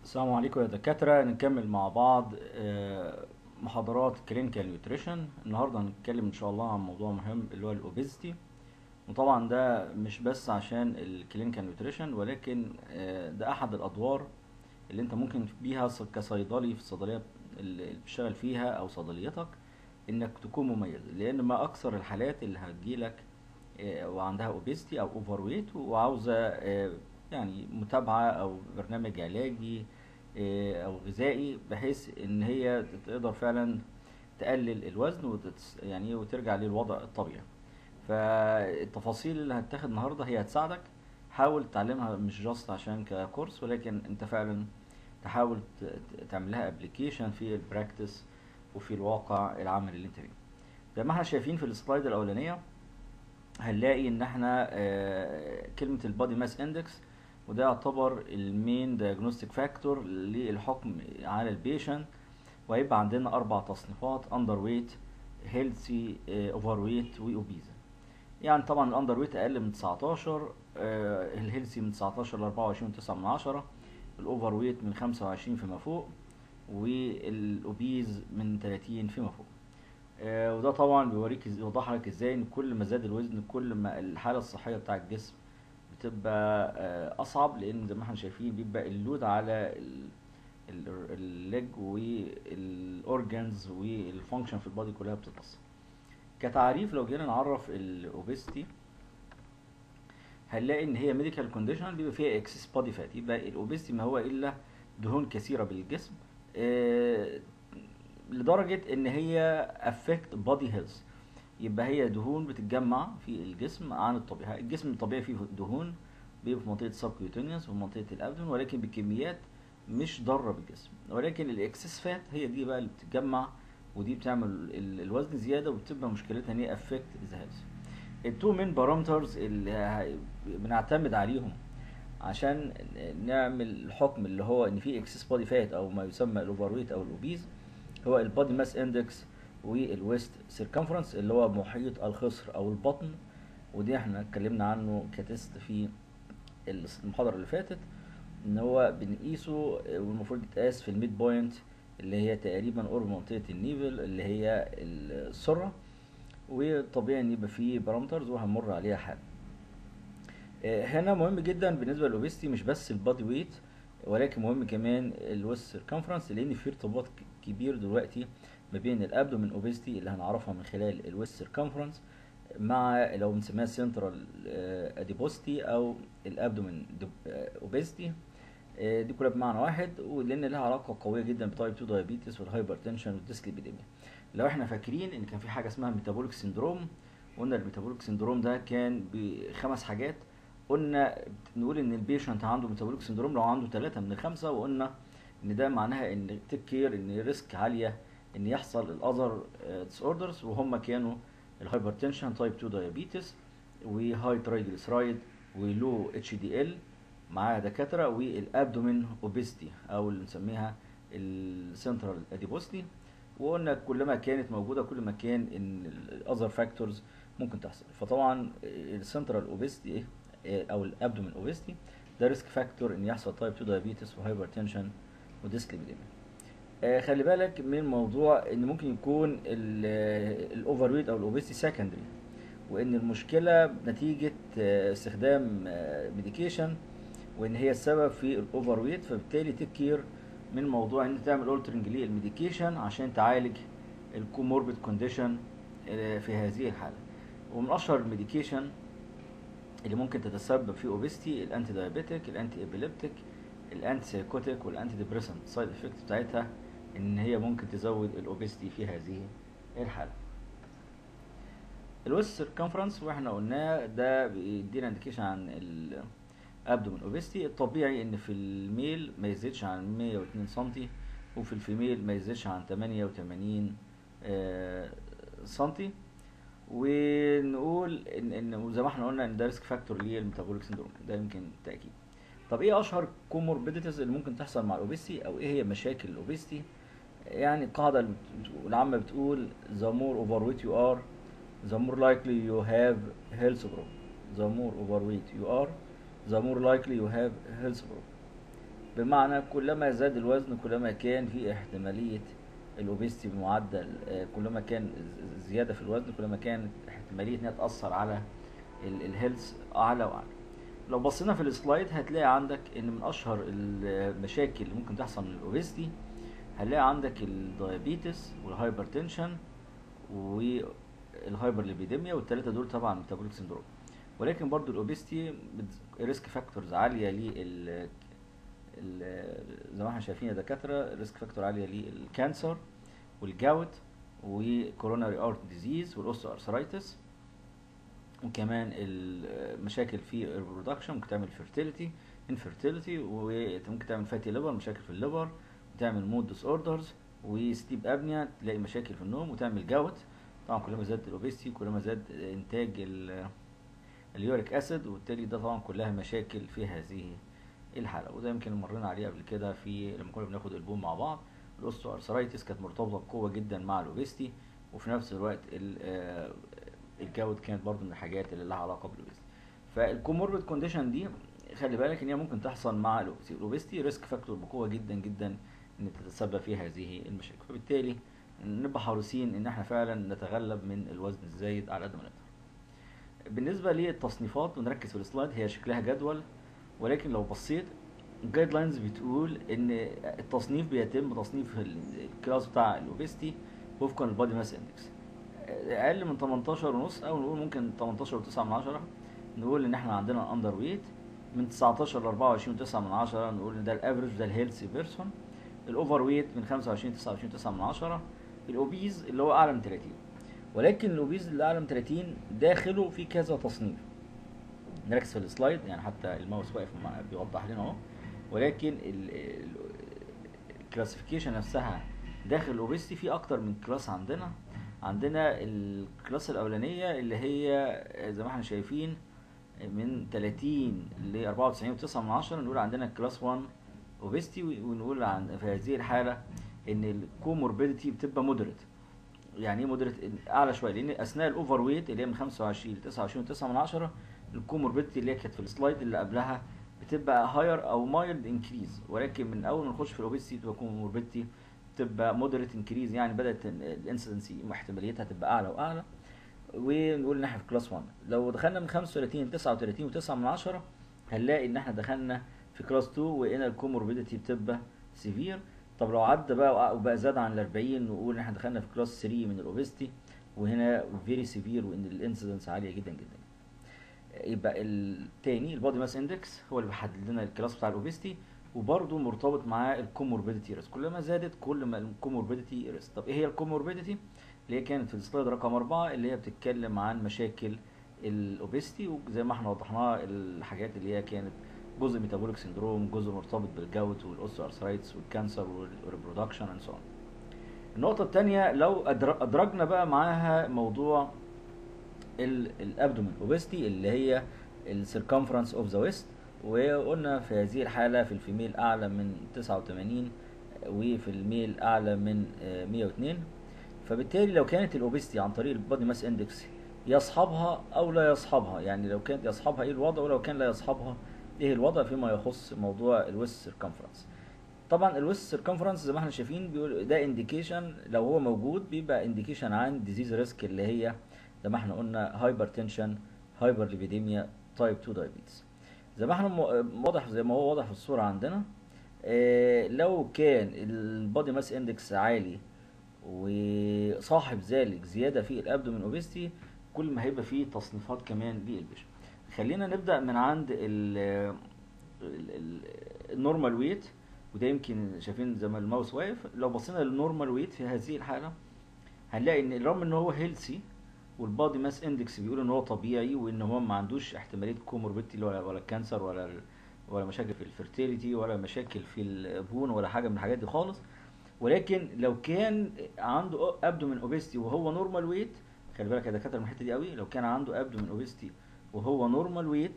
السلام عليكم يا دكاترة نكمل مع بعض آه، محاضرات كلينيكال نيوتريشن النهاردة هنتكلم ان شاء الله عن موضوع مهم اللي هو الاوبيزيتي وطبعا ده مش بس عشان الكلينيكال نيوتريشن ولكن آه، ده احد الادوار اللي انت ممكن بيها ص- كصيدلي في الصيدلية اللي بتشتغل فيها او صيدليتك انك تكون مميز لان ما اكثر الحالات اللي هتجيلك آه، وعندها اوبيستي او اوفر ويت وعاوزه آه، يعني متابعه او برنامج علاجي آه، او غذائي بحيث ان هي تقدر فعلا تقلل الوزن وتتس يعني إيه وترجع للوضع الطبيعي فالتفاصيل اللي هتاخد النهارده هي هتساعدك حاول تتعلمها مش جاست عشان ككورس ولكن انت فعلا تحاول ت- ت- تعملها ابلكيشن في البراكتس وفي الواقع العملي اللي انت فيه زي ما احنا شايفين في السلايد الاولانيه هنلاقي ان احنا آه، كلمة البادي ماس اندكس وده يعتبر المين دايجنوستيك فاكتور للحكم على البيشنت وهيبقى عندنا اربع تصنيفات اندر ويت هيلثي اوفر ويت واوبيزا يعني طبعا الاندر ويت اقل من 19 آه، الهيلثي من 19 ل 24 9 من 10 الاوفر ويت من 25 فيما فوق والاوبيز من 30 فيما فوق آه، وده طبعا بيوريك إز- يوضح لك ازاي ان كل ما زاد الوزن كل ما الحاله الصحيه بتاع الجسم بتبقى آه، اصعب لان زي ما احنا شايفين بيبقى اللود على الليج والاورجنز والفانكشن في البادي كلها بتتاثر كتعريف لو جينا نعرف الاوبستي هنلاقي ان هي ميديكال كونديشن بيبقى فيها اكسس بادي فات يبقى الاوبستي ما هو الا دهون كثيره بالجسم آه، لدرجه ان هي افكت بادي هيلث يبقى هي دهون بتتجمع في الجسم عن الطبيعي الجسم الطبيعي فيه دهون بيبقى في منطقه سبكيوتينيوس وفي منطقه الابدن ولكن بكميات مش ضاره بالجسم ولكن الاكسس فات هي دي بقى اللي بتتجمع ودي بتعمل ال- الوزن زياده وبتبقى مشكلتها ان هي افكت ذا هيلث التو مين بارامترز اللي ه- بنعتمد عليهم عشان نعمل الحكم اللي هو ان في اكسس بودي فات او ما يسمى الاوفر ويت او الاوبيز هو البودي ماس اندكس والويست سيركمفرنس اللي هو محيط الخصر او البطن ودي احنا اتكلمنا عنه كتست في المحاضره اللي فاتت ان هو بنقيسه والمفروض يتقاس في الميد بوينت اللي هي تقريبا قرب منطقه النيفل اللي هي السره وطبيعي ان يبقى فيه بارامترز وهنمر عليها حالا آه، هنا مهم جدا بالنسبه للاوبستي مش بس البادي ويت ولكن مهم كمان الويست سيركمفرنس لان في ارتباط ك- كبير دلوقتي ما بين الابدومين اوبستي اللي هنعرفها من خلال الويست سيركمفرنس مع لو بنسميها سنترال اديبوستي او الابدومين اوبستي دي كلها بمعنى واحد ولان لها علاقه قويه جدا بتايب 2 دايابيتس والهايبرتنشن والديسليبيديميا لو احنا فاكرين ان كان في حاجه اسمها ميتابوليك سيندروم قلنا الميتابوليك سيندروم ده كان بخمس حاجات قلنا نقول ان البيشنت عنده ميتابوليك سيندروم لو عنده ثلاثة من الخمسة وقلنا ان ده معناها ان تيك كير ان ريسك عالية ان يحصل الاذر ديس اوردرز وهم كانوا الهايبرتنشن تايب 2 دايابيتس وهاي ترايجليسرايد ولو اتش دي ال مع دكاترة والابدومين اوبيستي او اللي نسميها السنترال اديبوستي وقلنا كلما كانت موجودة كل ما كان ان الاذر فاكتورز ممكن تحصل فطبعا السنترال اوبيستي او الابدومين اوبيستي ده ريسك فاكتور ان يحصل تايب 2 دايابيتس وهايبرتنشن وديسليبيديميا آه، خلي بالك من موضوع ان ممكن يكون الاوفر ويت او الاوبيستي سكندري وان المشكله نتيجه آه، استخدام ميديكيشن وان هي السبب في الاوفر ويت فبالتالي تكير من موضوع ان انت تعمل اولترنج للميديكيشن عشان تعالج الكوموربيد كونديشن في هذه الحاله ومن اشهر الميديكيشن اللي ممكن تتسبب في اوبستي الانتي دايابيتيك الانتي ابيليبتيك الانتي سايكوتيك والانتي ديبريسنت السايد افكت بتاعتها ان هي ممكن تزود الاوبستي في هذه الحاله الويست سيركمفرنس واحنا قلناه ده بيدينا انديكيشن عن الابدومين اوبستي الطبيعي ان في الميل ما يزيدش عن 102 سنتي وفي الفيميل ما يزيدش عن 88 آه، سنتي ونقول ان ان زي ما احنا قلنا ان ده ريسك فاكتور للميتابوليك سندروم ده يمكن تاكيد طب ايه اشهر كوموربيديتيز اللي ممكن تحصل مع الاوبستي او ايه هي مشاكل الاوبستي يعني القاعده اللي بت- العامه بتقول the more overweight you are the more likely you have health problem the more overweight you are the more likely you have health problem بمعنى كلما زاد الوزن كلما كان في احتمالية الاوبيستي بمعدل آه، كلما كان ز- زيادة في الوزن كلما كانت احتمالية انها تأثر على الهيلث اعلى واعلى لو بصينا في السلايد هتلاقي عندك ان من اشهر المشاكل اللي ممكن تحصل من الاوبيستي هنلاقي عندك الدايابيتس والهايبرتنشن والهايبرليبيديميا والثلاثه دول طبعا ميتابوليك سندروم ولكن برضو الاوبيستي ريسك فاكتورز عاليه لل ال- زي ما احنا شايفين يا دكاتره ريسك فاكتور عاليه للكانسر والجاوت وكوروناري ارت ديزيز والاوستو ارثرايتس وكمان المشاكل في الريبرودكشن ممكن تعمل فيرتيليتي انفيرتيليتي وممكن تعمل فاتي ليفر مشاكل في الليفر وتعمل مود ديس اوردرز وستيب ابنيا تلاقي مشاكل في النوم وتعمل جاوت طبعا كلما زاد الاوبيستي كلما زاد انتاج ال- اليوريك اسيد وبالتالي ده طبعا كلها مشاكل في هذه الحاله وده يمكن مرينا عليه قبل كده في لما كنا بناخد البوم مع بعض الاوستو ارثرايتس كانت مرتبطه بقوه جدا مع الاوبيستي وفي نفس الوقت ال- آه، الجود كانت برضو من الحاجات اللي لها علاقه بالاوبيستي فالكوموربيد كونديشن دي خلي بالك ان هي ممكن تحصل مع الاوبيستي الاوبيستي ريسك فاكتور بقوه جدا جدا ان تتسبب في هذه المشاكل فبالتالي نبقى حريصين ان احنا فعلا نتغلب من الوزن الزايد على قد ما نقدر بالنسبه للتصنيفات ونركز في السلايد هي شكلها جدول ولكن لو بصيت الجايد لاينز بتقول ان التصنيف بيتم تصنيف الكلاس بتاع الاوبيستي وفقا للبادي ماس اندكس اقل من 18 ونص او نقول ممكن 18 و9 من عشرة نقول ان احنا عندنا اندر ويت من 19 ل 24 و9 من عشرة نقول ان ده الافريج ده الهيلثي بيرسون الاوفر ويت من 25 29 9 من عشرة الاوبيز اللي هو اعلى من 30 ولكن الاوبيز اللي اعلى من 30 داخله في كذا تصنيف نركز في السلايد يعني حتى الماوس واقف مع- بيوضح لنا اهو ولكن الكلاسيفيكيشن نفسها داخل الاوبيستي في اكتر من كلاس عندنا عندنا الكلاس الاولانيه اللي هي زي ما احنا شايفين من 30 ل 94 و9 من عشرة نقول عندنا كلاس 1 اوبيستي ونقول عن في هذه الحاله ان الكوموربيديتي بتبقى مودريت يعني ايه مودريت اعلى شويه لان اثناء الاوفر ويت اللي هي من 25 ل 29 9 من عشرة الكوموربيديتي اللي هي كانت في السلايد اللي قبلها بتبقى هاير او مايلد انكريز ولكن من اول ما نخش في الاوبيستي تبقى كوموربيديتي تبقى مودريت انكريز يعني بدات الانسيدنسي احتماليتها تبقى اعلى واعلى ونقول ان احنا في كلاس 1 لو دخلنا من 35 ل 39 و9 من عشرة هنلاقي ان احنا دخلنا في كلاس 2 وهنا الكوموربيديتي بتبقى سيفير طب لو عدى بقى وبقى زاد عن ال 40 نقول ان احنا دخلنا في كلاس 3 من الاوبيستي وهنا فيري سيفير وان الانسيدنس عاليه جدا جدا يبقى التاني البادي ماس اندكس هو اللي بيحدد لنا الكلاس بتاع الاوبيستي وبرضه مرتبط معاه الكوموربيديتي ريسك كل ما زادت كل ما الكوموربيديتي ريسك طب ايه هي الكوموربيديتي اللي هي كانت في السلايد رقم أربعة اللي هي بتتكلم عن مشاكل الاوبيستي وزي ما احنا وضحناها الحاجات اللي هي كانت جزء ميتابوليك سندروم جزء مرتبط بالجوت والاوستو ارثرايتس والكانسر والريبرودكشن اند سو النقطة التانية لو أدر- أدرجنا بقى معاها موضوع الابدومين اوبستي اللي هي السيركمفرنس اوف ذا ويست وقلنا في هذه الحالة في الفيميل أعلى من 89 وفي الميل أعلى من آه، 102 فبالتالي لو كانت الاوبستي عن طريق البادي ماس اندكس يصحبها او لا يصحبها يعني لو كانت يصحبها ايه الوضع ولو كان لا يصحبها ايه الوضع فيما يخص موضوع الويست سيركمفرنس طبعا الويست سيركمفرنس زي ما احنا شايفين بيقول ده انديكيشن لو هو موجود بيبقى انديكيشن عن ديزيز ريسك اللي هي زي ما احنا قلنا هايبر تنشن هايبر ليبيديميا تايب 2 دايابيتس زي ما احنا م- واضح زي ما هو واضح في الصورة عندنا اه لو كان البادي ماس اندكس عالي وصاحب ذلك زيادة في الابدومين اوبستي كل ما هيبقى فيه تصنيفات كمان للبشر خلينا نبدأ من عند ال النورمال ويت وده يمكن شايفين زي ما الماوس واقف لو بصينا للنورمال ويت في هذه الحالة هنلاقي ان رغم ان هو هيلسي والبادي ماس اندكس بيقول ان هو طبيعي وان هو ما عندوش احتماليه كوموربيدتي ولا ولا كانسر ولا ولا مشاكل في الفيرتيليتي ولا مشاكل في البون ولا حاجه من الحاجات دي خالص ولكن لو كان عنده ابدومين اوبستي وهو نورمال ويت خلي بالك يا دكاتره من الحته دي قوي لو كان عنده ابدومين اوبستي وهو نورمال ويت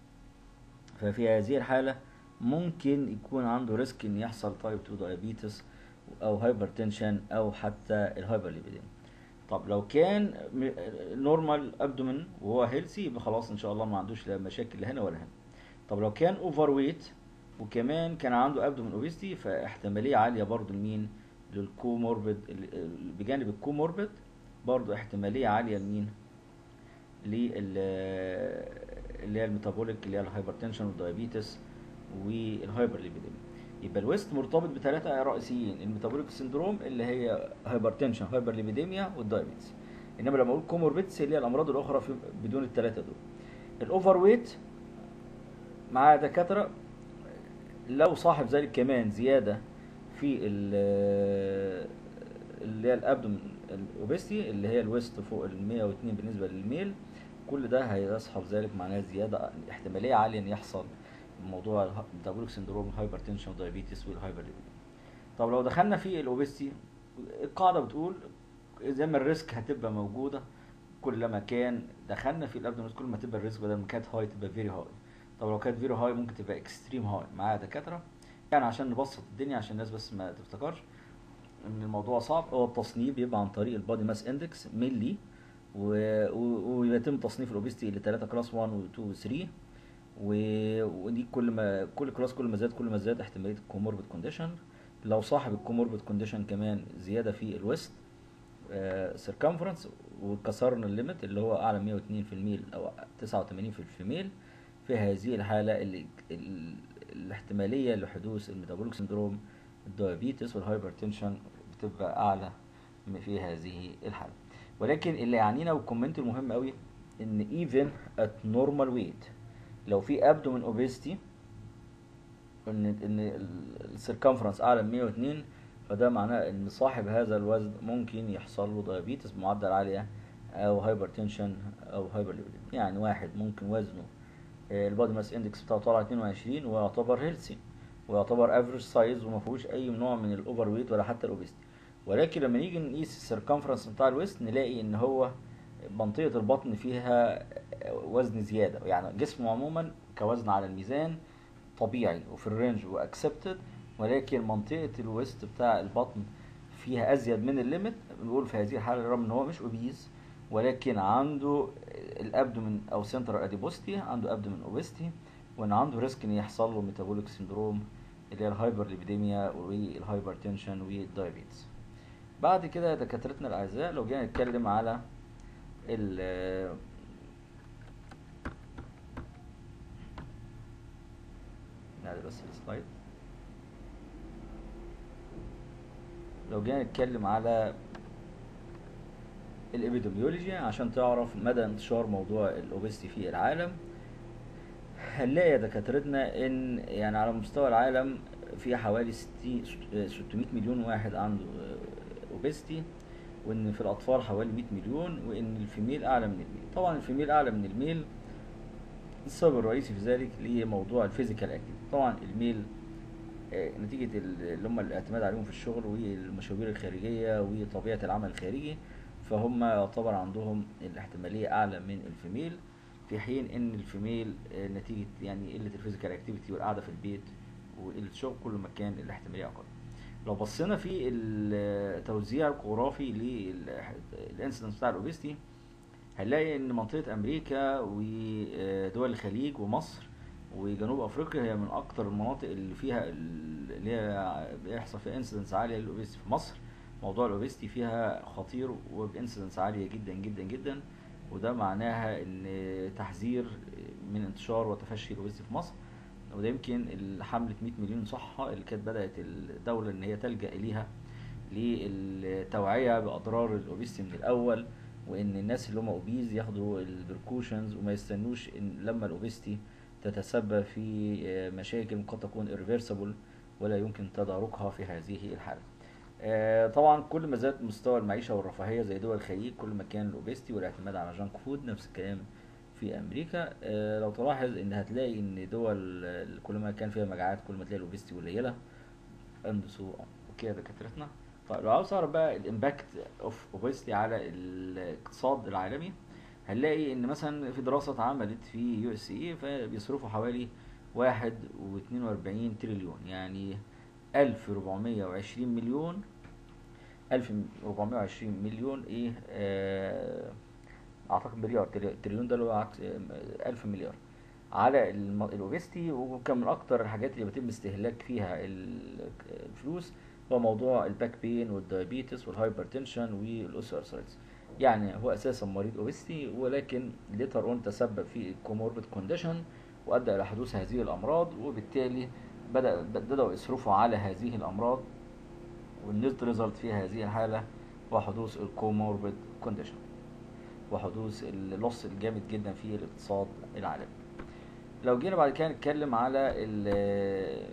ففي هذه الحاله ممكن يكون عنده ريسك ان يحصل تايب 2 دايابيتس او هايبرتنشن او حتى الهايبرليبيديميا طب لو كان نورمال ابدومين وهو هيلسي يبقى خلاص ان شاء الله ما عندوش لا مشاكل لا هنا ولا هنا طب لو كان اوفر ويت وكمان كان عنده ابدومين اوبيستي فاحتماليه عاليه برضو لمين للكوموربيد بجانب الكوموربيد برضو احتماليه عاليه لمين لل اللي هي الميتابوليك اللي هي الهايبرتنشن والدايابيتس والهايبر ليبيديميا يبقى الويست مرتبط بثلاثه رئيسيين الميتابوليك سندروم اللي هي هايبرتنشن هايبر ليبيديميا والدايابيتس انما لما اقول كوموربيدس اللي هي الامراض الاخرى في بدون الثلاثه دول الاوفر ويت مع دكاتره لو صاحب ذلك كمان زياده في ال- اللي هي الابدومين الاوبستي اللي هي الويست فوق ال 102 بالنسبه للميل كل ده هيصحب ذلك معناه زياده احتماليه عاليه ان يحصل موضوع الميتابوليك سندروم الهايبرتنشن والدايابيتس والهايبر طب لو دخلنا في الاوبستي القاعده بتقول زي ما الريسك هتبقى موجوده كلما كان دخلنا في الابدومين كل ما تبقى الريسك بدل ما كانت هاي تبقى فيري هاي طب لو كانت فيري هاي ممكن تبقى اكستريم هاي معايا دكاتره يعني عشان نبسط الدنيا عشان الناس بس ما تفتكرش ان الموضوع صعب هو التصنيف بيبقى عن طريق البادي ماس اندكس ملي و- و- ويتم تصنيف الاوبستي ل 3 كلاس 1 و 2 و 3 و- ودي كل ما كل كلاس كل ما زاد كل ما زاد احتماليه الكوموربيد كونديشن لو صاحب الكوموربيد كونديشن كمان زياده في الويست سيركمفرنس وكسرنا الليمت اللي هو اعلى 102 في الميل او 89 في الفيميل في هذه الحاله اللي ال- الاحتماليه لحدوث الميتابوليك سندروم الدايابيتس والهايبرتنشن بتبقى اعلى م- في هذه الحاله ولكن اللي يعنينا والكومنت المهم قوي ان even at normal weight لو في abdomen obesity ان ان السيركمفرنس اعلى من 102 فده معناه ان صاحب هذا الوزن ممكن يحصل له دايابيتس بمعدل عاليه او هايبرتنشن او هايبر يعني واحد ممكن وزنه البادي ماس اندكس بتاعه طالع 22 ويعتبر هيلثي ويعتبر افريج سايز وما فيهوش اي نوع من الاوفر ويت ولا حتى الاوبستي ولكن لما نيجي نقيس السيركمفرنس بتاع الويست نلاقي ان هو منطقه البطن فيها وزن زياده يعني جسمه عموما كوزن على الميزان طبيعي وفي الرينج واكسبتد ولكن منطقه الويست بتاع البطن فيها ازيد من الليمت بنقول في هذه الحاله رغم ان هو مش اوبيز ولكن عنده الابدومين او سنترال اديبوستي عنده ابدومين اوبستي وان عنده ريسك ان يحصل له ميتابوليك سندروم اللي هي الهايبر ليبيديميا والهايبرتنشن والدايابيتس بعد كده يا دكاترتنا الاعزاء لو جينا نتكلم على ال نعد بس السلايد لو جينا نتكلم على الابيديميولوجي عشان تعرف مدى انتشار موضوع الاوبستي في العالم هنلاقي يا دكاترتنا ان يعني على مستوى العالم في حوالي 60 600 مليون واحد عنده اوبستي وان في الاطفال حوالي 100 مليون وان الفيميل اعلى من الميل طبعا الفيميل اعلى من الميل السبب الرئيسي في ذلك لموضوع الفيزيكال اكتيفيتي طبعا الميل آه، نتيجة ال- اللي هم الاعتماد عليهم في الشغل والمشاوير الخارجية وطبيعة العمل الخارجي فهم يعتبر عندهم الاحتمالية أعلى من الفيميل في حين إن الفيميل آه، نتيجة يعني قلة الفيزيكال اكتيفيتي والقعدة في البيت والشغل كل ما كان الاحتمالية أقل لو بصينا في التوزيع الجغرافي للانسيدنس بتاع الاوبستي هنلاقي ان منطقه امريكا ودول الخليج ومصر وجنوب افريقيا هي من اكتر المناطق اللي فيها اللي هي بيحصل فيها انسيدنس عاليه للاوبستي في مصر موضوع الاوبستي فيها خطير وبانسيدنس عاليه جدا جدا جدا وده معناها ان تحذير من انتشار وتفشي الاوبستي في مصر وده يمكن حملة 100 مليون صحة اللي كانت بدأت الدولة إن هي تلجأ إليها للتوعية بأضرار الأوبيستي من الأول وإن الناس اللي هم أوبيز ياخدوا البركوشنز وما يستنوش إن لما الأوبيستي تتسبب في مشاكل قد تكون irreversible ولا يمكن تداركها في هذه الحالة. آه، طبعا كل ما زاد مستوى المعيشة والرفاهية زي دول الخليج كل ما كان الأوبيستي والاعتماد على جانك فود نفس الكلام في امريكا آه، لو تلاحظ ان هتلاقي ان دول آه، كل ما كان فيها مجاعات كل ما تلاقي الاوبستي قليله اند سو اوكي يا دكاترتنا طيب لو عاوز اعرف بقى الامباكت اوف اوبستي على الاقتصاد العالمي هنلاقي ان مثلا في دراسه اتعملت في يو اس اي فبيصرفوا حوالي واحد واتنين واربعين تريليون يعني الف ربعمية وعشرين مليون الف ربعمية وعشرين مليون ايه آه اعتقد مليار تري- تريليون ده اللي هو عكس- ألف مليار على الاوبستي وكان من اكتر الحاجات اللي بيتم استهلاك فيها ال- الفلوس هو موضوع الباك بين والدايابيتس والهايبرتنشن والاوسيرسايتس يعني هو اساسا مريض اوبستي ولكن ليتر اون تسبب في كوموربيد كونديشن وادى الى حدوث هذه الامراض وبالتالي بدا بداوا يصرفوا على هذه الامراض والنت ريزلت في هذه الحاله هو حدوث الكوموربيد كونديشن وحدوث اللص الجامد جدا في الاقتصاد العالمي لو جينا بعد كده نتكلم على ال-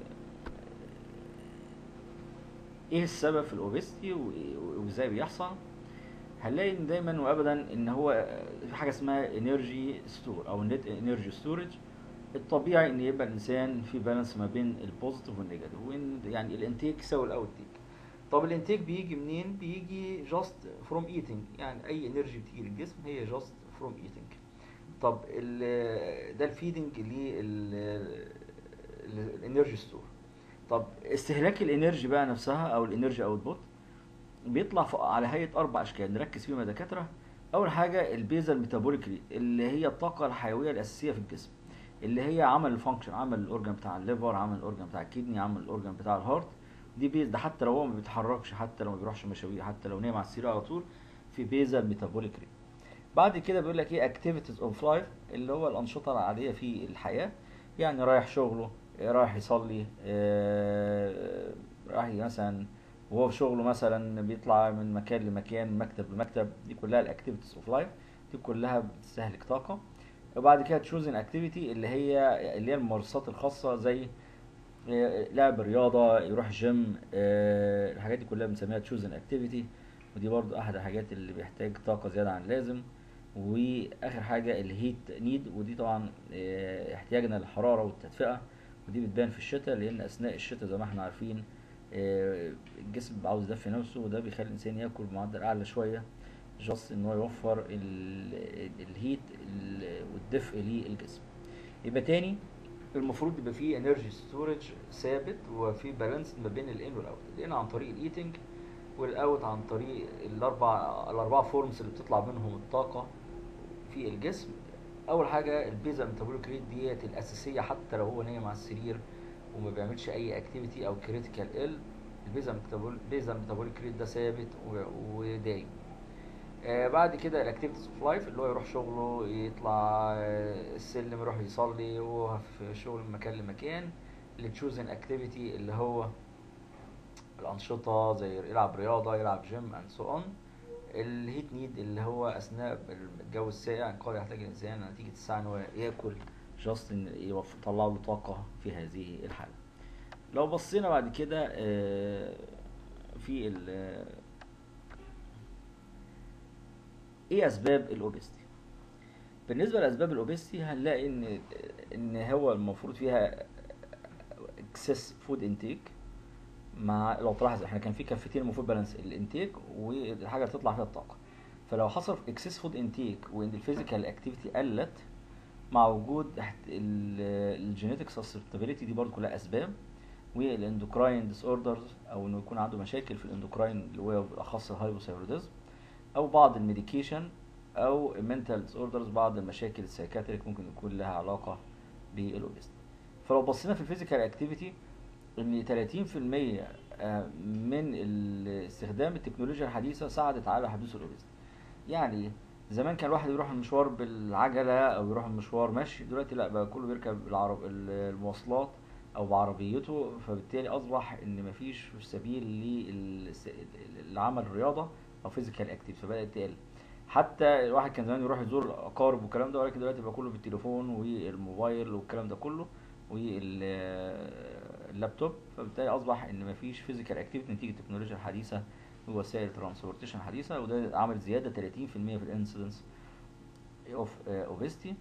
ايه السبب في الاوبستي وازاي بيحصل هنلاقي ان دايما وابدا ان هو في حاجه اسمها انرجي ستور او نت انرجي ستورج الطبيعي ان يبقى الانسان في بالانس ما بين البوزيتيف والنيجاتيف وان يعني الانتيك يساوي الاوتتيك طب الانتيك بيجي منين بيجي جاست فروم ايتنج يعني اي انرجي بتيجي للجسم هي جاست فروم ايتنج طب ال- ده الفيدنج للانرجي ستور طب استهلاك الانرجي بقى نفسها او الانرجي اوتبوت بيطلع فوق على هيئه اربع اشكال نركز فيهم يا دكاتره اول حاجه البيزا الميتابوليك ريت اللي هي الطاقه الحيويه الاساسيه في الجسم اللي هي عمل الفانكشن عمل الاورجن بتاع الليفر عمل الاورجن بتاع الكدني عمل الاورجن بتاع الهارت دي بيز ده حتى لو هو ما بيتحركش حتى لو ما بيروحش مشاوير حتى لو نايم على السرير على طول في بيزا الميتابوليك ريت بعد كده بيقول لك ايه اكتيفيتيز اوف لايف اللي هو الانشطه العاديه في الحياه يعني رايح شغله رايح يصلي آه، رايح مثلا وهو في شغله مثلا بيطلع من مكان لمكان من مكتب لمكتب دي كلها الاكتيفيتيز اوف لايف دي كلها بتستهلك طاقه وبعد كده تشوزن اكتيفيتي اللي هي اللي هي الممارسات الخاصه زي آه، لعب رياضه يروح جيم آه، الحاجات دي كلها بنسميها تشوزن اكتيفيتي ودي برضو احد الحاجات اللي بيحتاج طاقه زياده عن اللازم واخر حاجه الهيت نيد ودي طبعا آه، احتياجنا للحراره والتدفئه ودي بتبان في الشتاء لان اثناء الشتاء زي ما احنا عارفين آه، الجسم بيبقى عاوز يدفي نفسه وده بيخلي الانسان ياكل بمعدل اعلى شويه جاست ان هو يوفر ال- الهيت ال- والدفء للجسم يبقى تاني المفروض يبقى فيه انرجي ستورج ثابت وفي بالانس ما بين الان والاوت الان عن طريق الايتنج والاوت عن طريق الاربع الاربع فورمز اللي بتطلع منهم الطاقه في الجسم اول حاجه البيزا ميتابوليك ريت ديت الاساسيه حتى لو هو نايم على السرير وما بيعملش اي اكتيفيتي او كريتيكال ال البيزا ميتابول بيزا ميتابوليك ريت ده ثابت و- ودايم آه بعد كده الاكتيفيتيز اوف لايف اللي هو يروح شغله يطلع آه السلم يروح يصلي وهو في شغل من مكان لمكان التشوزن اكتيفيتي اللي هو الانشطه زي يلعب رياضه يلعب جيم اند سو اون الهيت نيد اللي هو اثناء الجو الساقع قد يحتاج الانسان نتيجه الساعه ان هو ياكل جاست ان يوف- يطلع له طاقه في هذه الحاله لو بصينا بعد كده آه، في ال آه، ايه اسباب الاوبستي بالنسبه لاسباب الاوبستي هنلاقي ان ان هو المفروض فيها اكسس فود انتيك مع لو تلاحظ احنا كان في كفتين المفروض بالانس الانتيك والحاجه اللي تطلع فيها الطاقه فلو حصل اكسس فود انتيك وان الفيزيكال اكتيفيتي قلت مع وجود الجينيتك سسبتابيليتي دي برضه كلها اسباب والاندوكراين ديس اوردرز او انه يكون عنده مشاكل في الاندوكراين اللي هو بالاخص الهايبوثايروديزم او بعض الميديكيشن او منتال ديس اوردرز بعض المشاكل السايكاتريك ممكن يكون لها علاقه بالاوبستي فلو بصينا في الفيزيكال اكتيفيتي ان 30% آه، من ال- استخدام التكنولوجيا الحديثه ساعدت على حدوث الاوبستي يعني زمان كان الواحد يروح المشوار بالعجله او يروح المشوار مشي دلوقتي لا بقى كله بيركب العرب المواصلات او بعربيته فبالتالي اصبح ان مفيش سبيل لل- لعمل الرياضه او فيزيكال اكتيف فبدات تقل حتى الواحد كان زمان يروح يزور الاقارب والكلام ده ولكن دلوقتي بقى كله بالتليفون والموبايل والكلام ده كله واللابتوب فبالتالي اصبح ان مفيش فيزيكال اكتيفيتي نتيجه التكنولوجيا الحديثه ووسائل ترانسبورتيشن حديثه وده عمل زياده 30% في الانسيدنس اوف اوبستي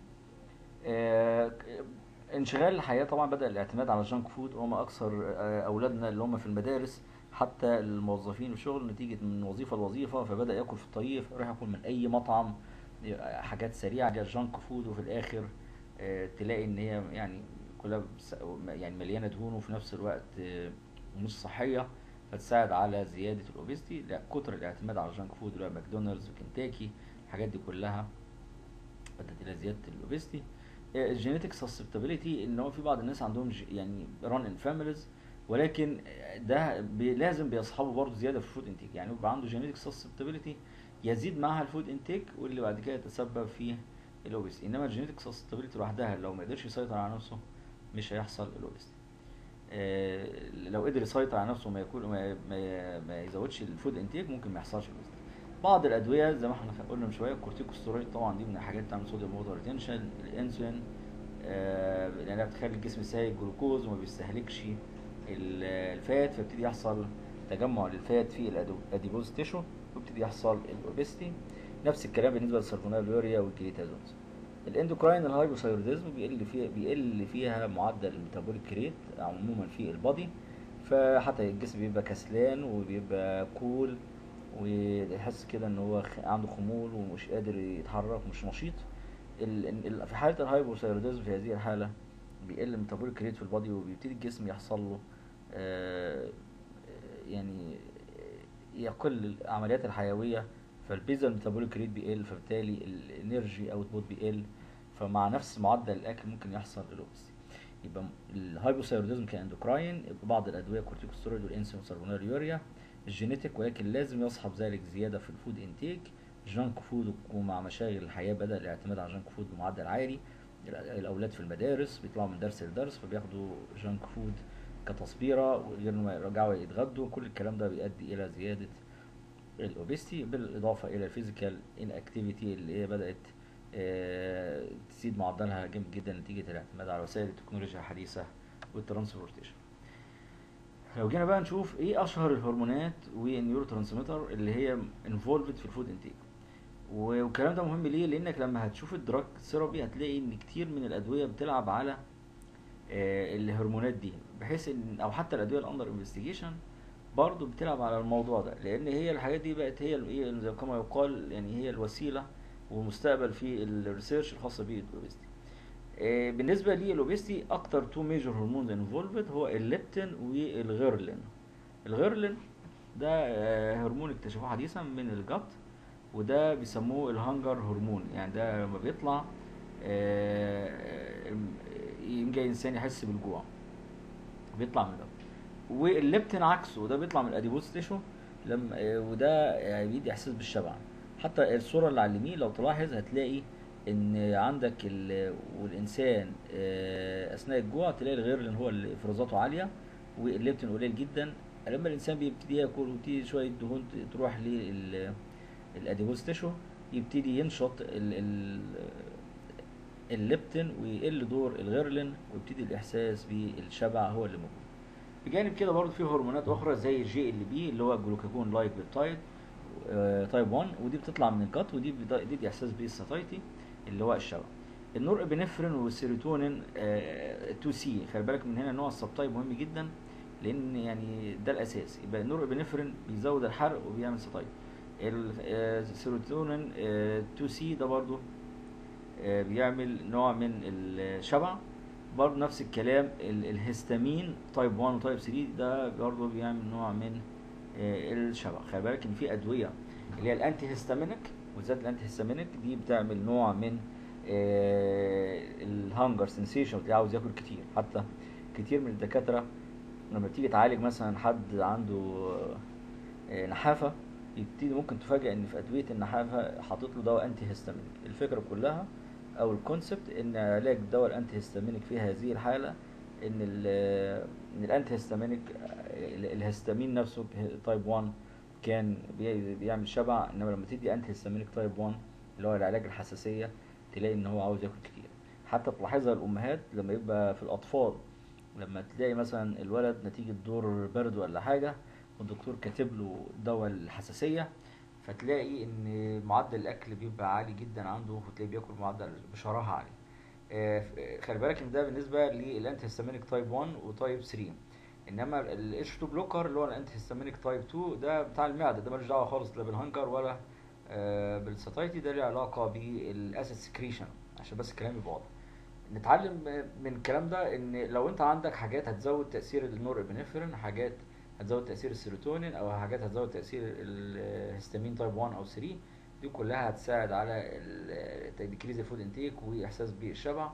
انشغال الحياه طبعا بدا الاعتماد على الجانك فود وهم اكثر آه، اولادنا اللي هم في المدارس حتى الموظفين في الشغل نتيجه من وظيفه لوظيفه فبدا ياكل في الطريق يروح ياكل من اي مطعم آه، حاجات سريعه جا الجانك فود وفي الاخر آه، تلاقي ان هي يعني كلها بس- يعني مليانه دهون وفي نفس الوقت آه، مش صحيه فتساعد على زياده الاوبستي لا كتر الاعتماد على الجانك فود اللي هو ماكدونالدز وكنتاكي الحاجات دي كلها ادت الى زياده الاوبستي الجينيتك سسبتابيليتي ان هو في بعض الناس عندهم ج- يعني ران ان فاميليز ولكن ده بي لازم بيصحبه برضه زياده في الفود انتيك يعني يبقى عنده جينيتك سسبتابيليتي يزيد معها الفود انتيك واللي بعد كده يتسبب في الاوبس انما الجينيتك سسبتابيليتي لوحدها لو ما قدرش يسيطر على نفسه مش هيحصل الاوبس آه، لو قدر يسيطر على نفسه وما ياكل ما, ما, ما يزودش الفود انتيك ممكن ما يحصلش الاوبس بعض الادويه زي ما احنا قلنا من شويه الكورتيكوستيرويد طبعا دي من الحاجات بتعمل صوديوم ووتر ريتنشن الانسولين آه، لانها بتخلي الجسم يسيب جلوكوز وما بيستهلكش ال- الفات فيبتدي يحصل تجمع للفات في الاديبوز تيشو ويبتدي يحصل الاوبستي نفس الكلام بالنسبه للسلفونيلوريا والكريتازونز الاندوكراين الهايبوثايروديزم بيقل فيها بيقل فيها معدل الميتابوليك ريت عموما في البادي فحتى الجسم بيبقى كسلان وبيبقى كول ويحس كده ان هو خ- عنده خمول ومش قادر يتحرك ومش نشيط ال- ال- في حاله الهايبوثايروديزم في هذه الحاله بيقل الميتابوليك ريت في البادي وبيبتدي الجسم يحصل له آه، يعني يقل العمليات الحيويه فالبيزل ميتابوليك ريت بيقل فبالتالي الانرجي اوتبوت بيقل فمع نفس معدل الاكل ممكن يحصل الاوبس يبقى الهايبوثايروديزم كاندوكراين يبقى بعض الادويه كورتيكوستيرويد والانسولين والسلفونيلوريا الجينيتك ولكن لازم يصحب ذلك زياده في الفود انتيك جانك فود ومع مشاغل الحياه بدا الاعتماد على جانك فود بمعدل عالي الأ- الاولاد في المدارس بيطلعوا من درس لدرس فبياخدوا جانك فود كتصبيره وغير ما يرجعوا يتغدوا كل الكلام ده بيؤدي الى زياده الاوبستي بالاضافه الى الفيزيكال انكتيفيتي اللي هي بدات آه، تزيد معدلها جامد جدا نتيجه الاعتماد على وسائل التكنولوجيا الحديثه والترانسبورتيشن لو جينا بقى نشوف ايه اشهر الهرمونات والنيورو ترانسميتر اللي هي انفولفد في الفود انتيك والكلام ده مهم ليه لانك لما هتشوف الدراج ثيرابي هتلاقي ان كتير من الادويه بتلعب على آه، الهرمونات دي بحيث ان او حتى الادويه الاندر انفستيجيشن برضه بتلعب على الموضوع ده لان هي الحاجات دي بقت هي الايه زي كما يقال يعني هي الوسيله والمستقبل في الريسيرش الخاصه بالاوبستي آه، بالنسبه للاوبستي اكتر تو ميجر هرمونز انفولفد هو الليبتين والغيرلين الغيرلين ده آه، هرمون اكتشفوه حديثا من الجت وده بيسموه الهانجر هرمون يعني ده لما بيطلع آه، يجي انسان يحس بالجوع بيطلع من ده والليبتين عكسه وده بيطلع من الاديبوز تيشو لما آه، وده يعني بيدي احساس بالشبع حتى الصوره اللي على اليمين لو تلاحظ هتلاقي ان عندك ال... والانسان آه، اثناء الجوع تلاقي الغيرلين هو اللي افرازاته عاليه والليبتين قليل جدا لما الانسان بيبتدي ياكل وتيجي شويه دهون ت- تروح لل الاديبوز تيشو يبتدي ينشط ال... ال... الليبتين ويقل دور الغيرلين ويبتدي الاحساس بالشبع هو اللي موجود بجانب كده برضه في هرمونات اخرى زي الجي ال بي اللي هو الجلوكاجون لايك بيبتايد تايب 1 ودي بتطلع من الجت ودي بتدي بتدي احساس بالساتايتي اللي هو الشبع النور ابنفرين والسيروتونين 2 سي خلي بالك من هنا نوع السبتايب مهم جدا لان يعني ده الاساس يبقى النور ابنفرين بيزود الحرق وبيعمل ساتايب السيروتونين 2 سي ده برضه آه، بيعمل نوع من الشبع برضه نفس الكلام ال- الهستامين تايب 1 وتايب 3 ده برضه بيعمل نوع من آه، الشبع خلي بالك ان في ادويه اللي هي الانتي هيستامينيك وذات الانتي هيستامينيك دي بتعمل نوع من الهانجر سنسيشن اللي عاوز ياكل كتير حتى كتير من الدكاتره لما تيجي تعالج مثلا حد عنده آه، نحافه يبتدي ممكن تفاجئ ان في ادويه النحافه حاطط له دواء انتي هيستامينيك الفكره كلها او الكونسبت ان علاج الدواء الانتي هيستامينيك في هذه الحاله ان ال ان الانتي هيستامينيك ال- الهستامين نفسه تايب 1 كان بي- بيعمل شبع انما لما تدي انتي هيستامينيك تايب 1 اللي هو العلاج الحساسيه تلاقي ان هو عاوز ياكل كتير حتى تلاحظها الامهات لما يبقى في الاطفال لما تلاقي مثلا الولد نتيجه دور برد ولا حاجه والدكتور كاتب له دواء الحساسيه فتلاقي ان معدل الاكل بيبقى عالي جدا عنده وتلاقيه بياكل معدل بشراهه عالي آه، ف- خلي بالك ان ده بالنسبه للانتي هيستامينيك تايب 1 وتايب 3 انما الاتش 2 بلوكر اللي هو الانتي هيستامينيك تايب 2 ده بتاع المعده ده ملوش دعوه خالص لا بالهنجر ولا آه، بالساتايتي ده له علاقه بالاسيد سكريشن عشان بس الكلام يبقى واضح نتعلم من الكلام ده ان لو انت عندك حاجات هتزود تاثير النور ابنفرين حاجات هتزود تاثير السيروتونين او حاجات هتزود تاثير الهستامين تايب 1 او 3 دي كلها هتساعد على ديكريز الفود انتيك واحساس بالشبع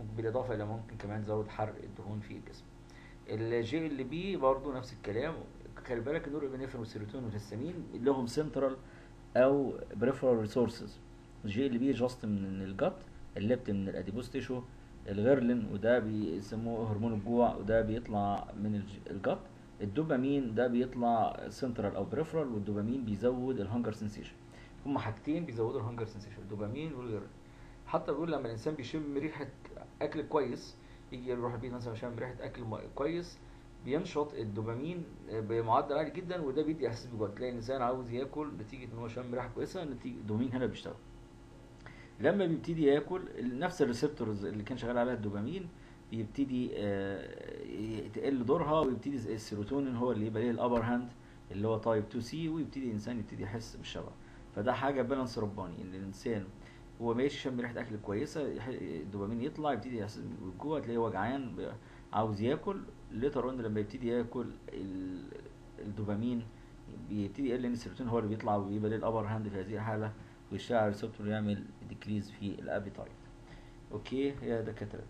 بالاضافه الى ممكن كمان تزود حرق الدهون في الجسم الجي ال بي برضه نفس الكلام خلي بالك النور ابنفرين والسيروتونين والهستامين لهم سنترال او بريفرال ريسورسز الجي ال بي جاست من الجت الليبت من الاديبوس تيشو الغيرلين وده بيسموه هرمون الجوع وده بيطلع من الج- الجت الدوبامين ده بيطلع سنترال او بريفرال والدوبامين بيزود الهنجر سنسيشن هما حاجتين بيزودوا الهنجر سنسيشن الدوبامين والغيرلين حتى بيقول لما الانسان بيشم ريحه اكل كويس يجي يروح البيت مثلا يشم ريحه اكل م- كويس بينشط الدوبامين بمعدل عالي جدا وده بيدي احساس بالجوع تلاقي الانسان عاوز ياكل نتيجه ان هو شم ريحه كويسه نتيجه الدوبامين هنا بيشتغل لما بيبتدي ياكل نفس الريسبتورز اللي كان شغال عليها الدوبامين بيبتدي آه، تقل دورها ويبتدي السيروتونين هو اللي يبقى ليه الابر هاند اللي هو تايب 2 سي ويبتدي الانسان يبتدي يحس بالشبع فده حاجه بالانس رباني ان الانسان هو ماشي شم ريحه اكل كويسه يح- الدوبامين يطلع يبتدي يحس بالجوع تلاقيه هو جعان ب- عاوز ياكل ليتر اون لما يبتدي ياكل ال- الدوبامين بيبتدي يقل لان السيروتونين هو اللي بيطلع وبيبقى ليه الابر هاند في هذه الحاله ويشتغل على الريسبتور ويعمل ديكريز في الابيتايت اوكي يا دكاتره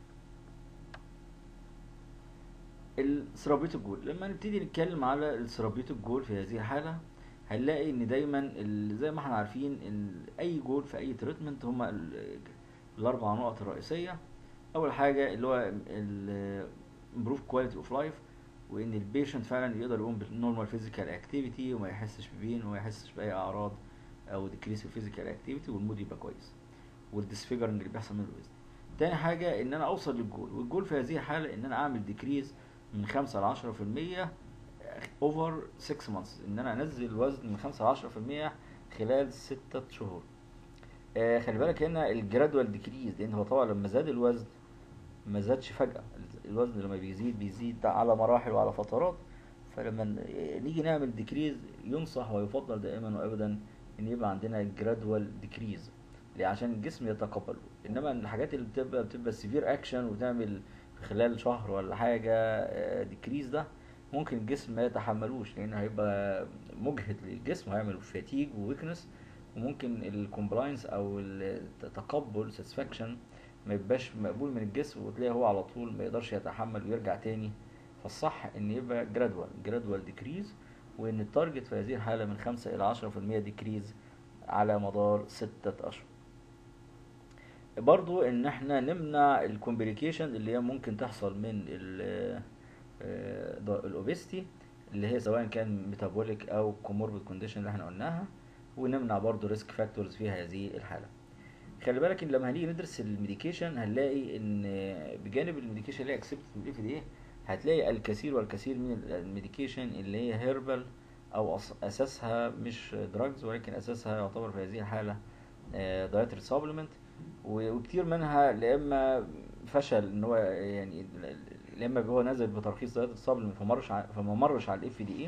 الثيرابيوتيك جول لما نبتدي نتكلم على الثيرابيوتيك جول في هذه الحاله هنلاقي ان دايما ال- زي ما احنا عارفين ان اي جول في اي تريتمنت هما ال- الاربع نقط الرئيسيه اول حاجه اللي هو امبروف كواليتي اوف لايف وان البيشنت فعلا يقدر يقوم بالنورمال فيزيكال اكتيفيتي وما يحسش ببين وما يحسش باي اعراض او ديكريس في الفيزيكال اكتيفيتي والمود يبقى كويس والديسفيجرنج اللي بيحصل من الوزن تاني حاجه ان انا اوصل للجول والجول في هذه الحاله ان انا اعمل ديكريز من 5 ل 10% اوفر 6 مانثs ان انا انزل الوزن من 5 ل 10% خلال 6 شهور آه خلي بالك هنا الجرادوال ديكريز لان هو طبعا لما زاد الوزن ما زادش فجأة الوزن لما بيزيد بيزيد على مراحل وعلى فترات فلما ن- نيجي نعمل ديكريز ينصح ويفضل دائما وابدا ان يبقى عندنا جرادوال ديكريز ليه عشان الجسم يتقبله انما الحاجات اللي بتبقى بتبقى سيفير اكشن وتعمل في خلال شهر ولا حاجه ديكريز ده ممكن الجسم ما يتحملوش لان هيبقى مجهد للجسم وهيعمل فاتيج وويكنس وممكن الكومبلاينس او التقبل ساتسفاكشن ما يبقاش مقبول من الجسم وتلاقيه هو على طول ما يقدرش يتحمل ويرجع تاني فالصح ان يبقى جرادوال جرادوال ديكريز وان التارجت في هذه الحاله من 5 الى 10% ديكريز على مدار ستة اشهر برضو ان احنا نمنع الكومبليكيشن اللي هي ممكن تحصل من الاوبستي اللي هي سواء كان ميتابوليك او كوموربيد كونديشن اللي احنا قلناها ونمنع برضو ريسك فاكتورز في هذه الحاله خلي بالك ان لما هنيجي ندرس الميديكيشن هنلاقي ان بجانب الميديكيشن اللي هي اكسبت من الاف دي هتلاقي الكثير والكثير من الميديكيشن اللي هي هيربال او أس- اساسها مش دراجز ولكن اساسها يعتبر في هذه الحاله دايتري سبلمنت وكتير منها لا اما فشل ان هو يعني لا اما هو نزل بترخيص دايتري سبلمنت فما مرش ع- فما مرش على الاف دي اي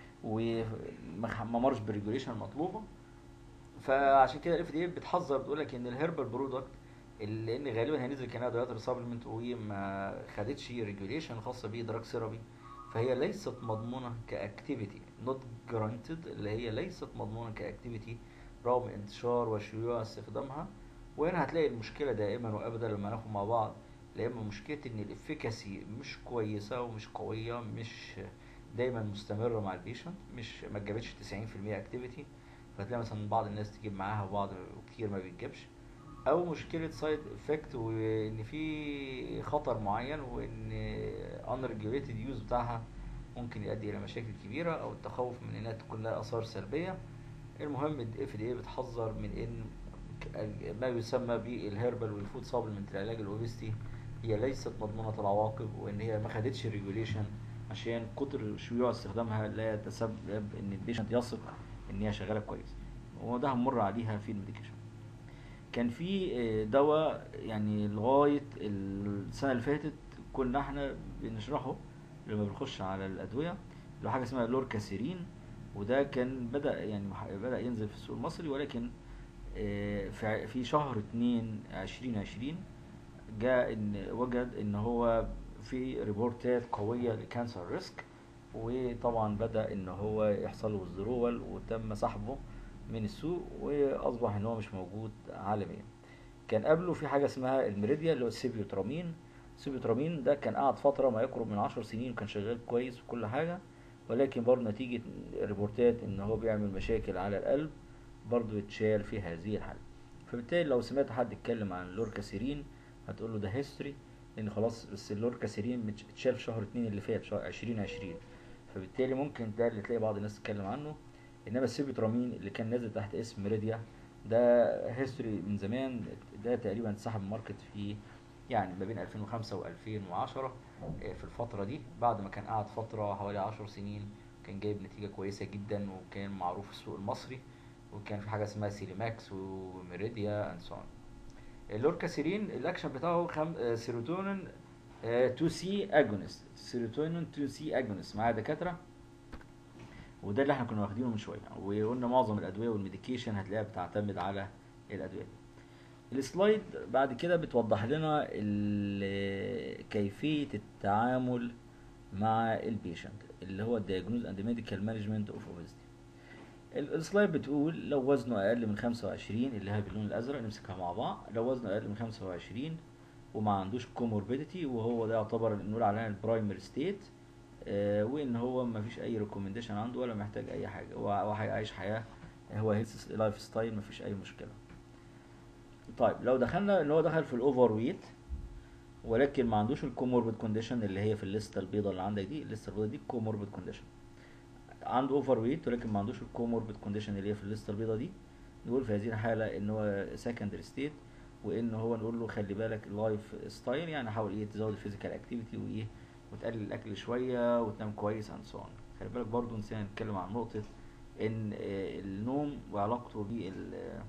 وما مرش بالريجوليشن المطلوبه فعشان كده الاف دي اي بتحذر بتقول لك ان الهيربال برودكت لان غالبا هينزل كانها دايتري سبلمنت وما خدتش ريجوليشن خاصه بيه دراج ثيرابي فهي ليست مضمونه كاكتيفيتي نوت جرانتد اللي هي ليست مضمونه كاكتيفيتي رغم انتشار وشيوع استخدامها وهنا هتلاقي المشكله دائما وابدا لما ناخد مع بعض لا اما مشكله ان الافيكاسي مش كويسه ومش قويه مش دايما مستمره مع البيشنت مش ما تجابتش 90% اكتيفيتي فتلاقي مثلا بعض الناس تجيب معاها وبعض وكتير ما بيتجابش او مشكله سايد افكت وان في خطر معين وان unregulated يوز بتاعها ممكن يؤدي الى مشاكل كبيره او التخوف من انها تكون لها اثار سلبيه المهم الاف دي بتحذر من ان ك- ما يسمى بالهيربال والفود سبلمنت لعلاج الاوبستي هي ليست مضمونه العواقب وان هي ما خدتش ريجوليشن عشان كتر شيوع استخدامها لا يتسبب ان البيشنت يثق ان هي شغاله كويس وده هنمر عليها في الميديكيشن كان في آه، دواء يعني لغايه السنه اللي فاتت كنا احنا بنشرحه لما بنخش على الادويه اللي هو حاجه اسمها لوركاسيرين وده كان بدا يعني مح- بدا ينزل في السوق المصري ولكن آه، في ع- في شهر 2 2020 جاء ان وجد ان هو في ريبورتات قويه لكانسر ريسك وطبعا بدا ان هو يحصل له withdrawal وتم سحبه من السوق واصبح ان هو مش موجود عالميا كان قبله في حاجه اسمها الميريديا اللي هو السيبيوترامين السيبيوترامين ده كان قعد فتره ما يقرب من 10 سنين وكان شغال كويس وكل حاجه ولكن برضه نتيجه ريبورتات ان هو بيعمل مشاكل على القلب برضه اتشال في هذه الحاله فبالتالي لو سمعت حد يتكلم عن لوركاسيرين هتقول له ده هيستوري لان خلاص بس اللوركاسيرين متش- اتشال في شهر اتنين اللي فات شهر 2020 فبالتالي ممكن ده اللي تلاقي بعض الناس تتكلم عنه انما السيبيوترامين اللي كان نازل تحت اسم ميريديا ده هيستوري من زمان ده تقريبا اتسحب من الماركت في يعني ما بين 2005 و2010 في الفترة دي بعد ما كان قعد فترة حوالي 10 سنين كان جايب نتيجة كويسة جدا وكان معروف في السوق المصري وكان في حاجة اسمها سيليماكس وميريديا اند سو اللوركاسيرين الاكشن بتاعه خم... آه، سيروتونين 2 سي اجونست سيروتونين 2 سي اجونست معايا دكاترة وده اللي احنا كنا واخدينه من شويه وقلنا معظم الادويه والميديكيشن هتلاقيها بتعتمد على الادويه دي السلايد بعد كده بتوضح لنا ال- كيفيه التعامل مع البيشنت اللي هو الدياجنوز اند ميديكال مانجمنت اوف اوبيزيتي السلايد بتقول لو وزنه اقل من 25 اللي هي باللون الازرق نمسكها مع بعض لو وزنه اقل من 25 وما عندوش كوموربيديتي وهو ده يعتبر نقول عليها البرايمري ستيت آه، وان هو ما فيش اي ريكومنديشن عنده ولا محتاج اي حاجه هو هو عايش حياه هو هيلث لايف ستايل ما فيش اي مشكله طيب لو دخلنا ان هو دخل في الاوفر ويت ولكن ما عندوش الكوموربيد كونديشن اللي هي في الليسته البيضاء اللي عندك دي الليسته البيضاء دي كوموربيد كونديشن عنده اوفر ويت ولكن ما عندوش الكوموربيد كونديشن اللي هي في الليسته البيضاء دي نقول في هذه الحاله ان هو سكندري ستيت وان هو نقول له خلي بالك اللايف ستايل يعني حاول ايه تزود الفيزيكال اكتيفيتي وايه وتقلل الاكل شويه وتنام كويس اند سو خلي بالك برضو نسينا نتكلم عن نقطه ان آه، النوم وعلاقته بال